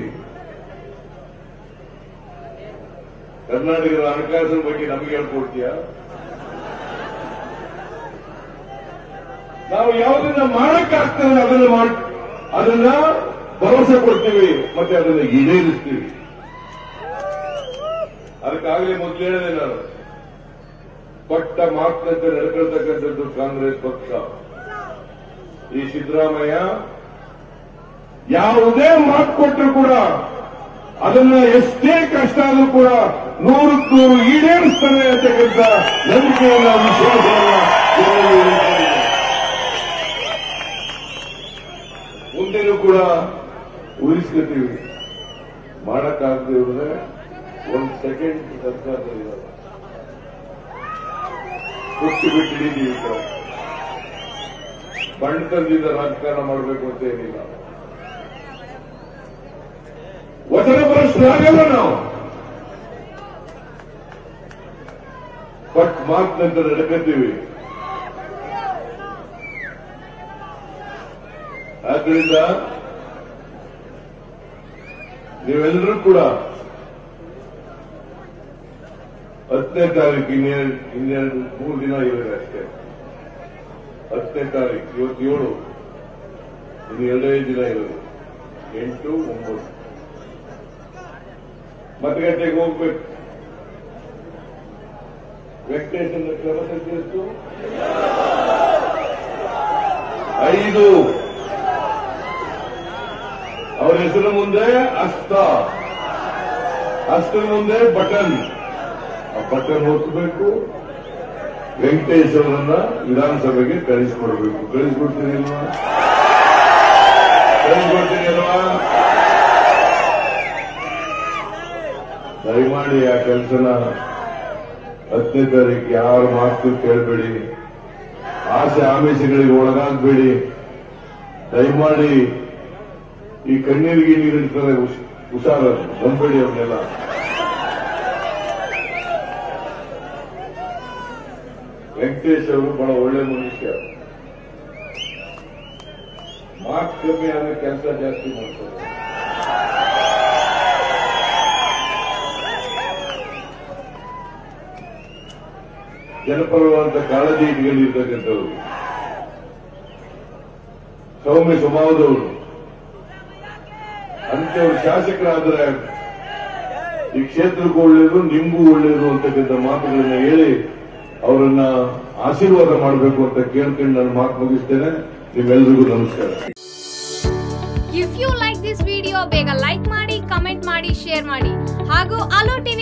ಕರ್ನಾಟಕದ ಹಣಕಾಸಿನ ಬಗ್ಗೆ ನಮಗೆ ಹೇಳ್ಕೊಡ್ತೀಯಾ ನಾವು ಯಾವುದನ್ನ ಮಾಡಕ್ಕಾಗ್ತದೆ ಅದನ್ನ ಮಾಡ್ ಅದನ್ನ ಭರವಸೆ ಕೊಡ್ತೀವಿ ಮತ್ತೆ ಅದನ್ನ ಈಡೇರಿಸ್ತೀವಿ ಅದಕ್ಕಾಗಲೇ ಮೊದಲು ಹೇಳಿದೆ ನಾನು ಕೊಟ್ಟ ಮಾತಿನಂತೆ ನಡ್ಕೊಳ್ತಕ್ಕಂಥದ್ದು ಕಾಂಗ್ರೆಸ್ ಪಕ್ಷ ಈ ಸಿದ್ದರಾಮಯ್ಯ ಯಾವುದೇ ಮಾತು ಕೊಟ್ಟರು ಕೂಡ ಅದನ್ನ ಎಷ್ಟೇ ಕಷ್ಟ ಆದ್ರೂ ಕೂಡ ನೂರಕ್ಕೆ ನೂರು ಈಡೇರಿಸ್ತಾನೆ ಅಂತಕ್ಕಂಥ ನಂಬಿಕೆಯನ್ನ ವಿಶ್ವಾಸವನ್ನ ಜನರಲ್ಲಿ ಇರಿಸಿದ್ದಾರೆ. ಮುಂದೆನೂ ಕೂಡ ಉಳಿಸ್ಕೊತೀವಿ ಮಾಡಕ್ಕಾಗದೆ ಇದ್ರೆ ಒಂದ್ ಸೆಕೆಂಡ್ ಸರ್ಕಾರದಲ್ಲಿ ಕೊಟ್ಟು ಬಿಟ್ಟು ಹಿಡಿದೀವಿ ಸರ್ ಬಂಡತನದಿಂದ ರಾಜಕಾರಣ ಮಾಡಬೇಕು ಅಂತ ಏನಿಲ್ಲ ವಚನ ಭ್ರಷ್ಟರಾಗಲ್ಲ ನಾವು ಬಟ್ ಮಾತಿನಂತ ನಡ್ಕತ್ತೀವಿ ಆದ್ರಿಂದ ನೀವೆಲ್ಲರೂ ಕೂಡ ಹತ್ತನೇ ತಾರೀಕು ಇನ್ನೆರಡು ಇನ್ನೆರಡು ಮೂರು ದಿನ ಇರೋದು ಅಷ್ಟೇ ಹತ್ತನೇ ತಾರೀಕು ಇವತ್ತು ಏಳು ಇನ್ನು ಎರಡೇ ದಿನ ಇರೋದು ಎಂಟು ಒಂಬತ್ತು ಮತಗಟ್ಟೆಗೆ ಹೋಗ್ಬೇಕು ವೆಂಕಟೇಶನ ಕ್ರಮ ಸಂಖ್ಯೆ ಎಷ್ಟು ಐದು ಅವರ ಹೆಸರು ಮುಂದೆ ಅಸ್ತ ಅಸ್ತರ ಮುಂದೆ ಬಟನ್ ಆ ಬಟನ್ ಒತ್ತಬೇಕು ವೆಂಕಟೇಶ್ ಅವರನ್ನ ವಿಧಾನಸಭೆಗೆ ಕಳಿಸಿಕೊಡ್ಬೇಕು ಕಳಿಸ್ಕೊಡ್ತೀನಿಲ್ವಾ ಕಳಿಸ್ಕೊಡ್ತೀನಿಲ್ವಾ ದಯಮಾಡಿ ಆ ಕೆಲಸನ ಹತ್ತನೇ ತಾರೀಕು ಯಾರ ಮಾತು ಕೇಳಬೇಡಿ ಆಸೆ ಆಮಿಷಗಳಿಗೆ ಒಳಗಾಗಬೇಡಿ ದಯಮಾಡಿ ಈ ಕಣ್ಣೀರಿಗೆ ನೀರಿಡ್ತಾರೆ ಹುಷಾರ ನಂಬೇಡಿ ಅವ್ರನ್ನೆಲ್ಲ ವೆಂಕಟೇಶ್ ಅವರು ಬಹಳ ಒಳ್ಳೆ ಮನುಷ್ಯ ಮಾರ್ಕ್ಸ್ ಕಮ್ಮಿ ಆದ್ರೆ ಕೆಲಸ ಜಾಸ್ತಿ ಮಾಡ್ತಾರೆ ಜನಪರವಾದಂತ ಕಾಳಜಿ ಇಟ್ಕೊಂಡಿರ್ತಕ್ಕಂಥವ್ರು ಸೌಮ್ಯ ಸ್ವಭಾವದವರು ಅಂತವ್ರು ಶಾಸಕರಾದ್ರೆ ಈ ಕ್ಷೇತ್ರಕ್ಕೂ ಒಳ್ಳೆಯದು ನಿಮ್ಗೂ ಒಳ್ಳೆಯದು ಅಂತಕ್ಕಂಥ ಮಾತುಗಳನ್ನ ಹೇಳಿ ಅವರನ್ನ ಆಶೀರ್ವಾದ ಮಾಡಬೇಕು ಅಂತ ಕೇಳ್ಕೊಂಡು ನಾನು ಮಾತು ಮುಗಿಸ್ತೇನೆ ನಿಮ್ಮೆಲ್ಲರಿಗೂ ನಮಸ್ಕಾರ if you like this video ಬೇಗ ಲೈಕ್ ಮಾಡಿ ಕಮೆಂಟ್ ಮಾಡಿ ಶೇರ್ ಮಾಡಿ ಹಾಗೂ ಅಲೋ ಟಿವಿ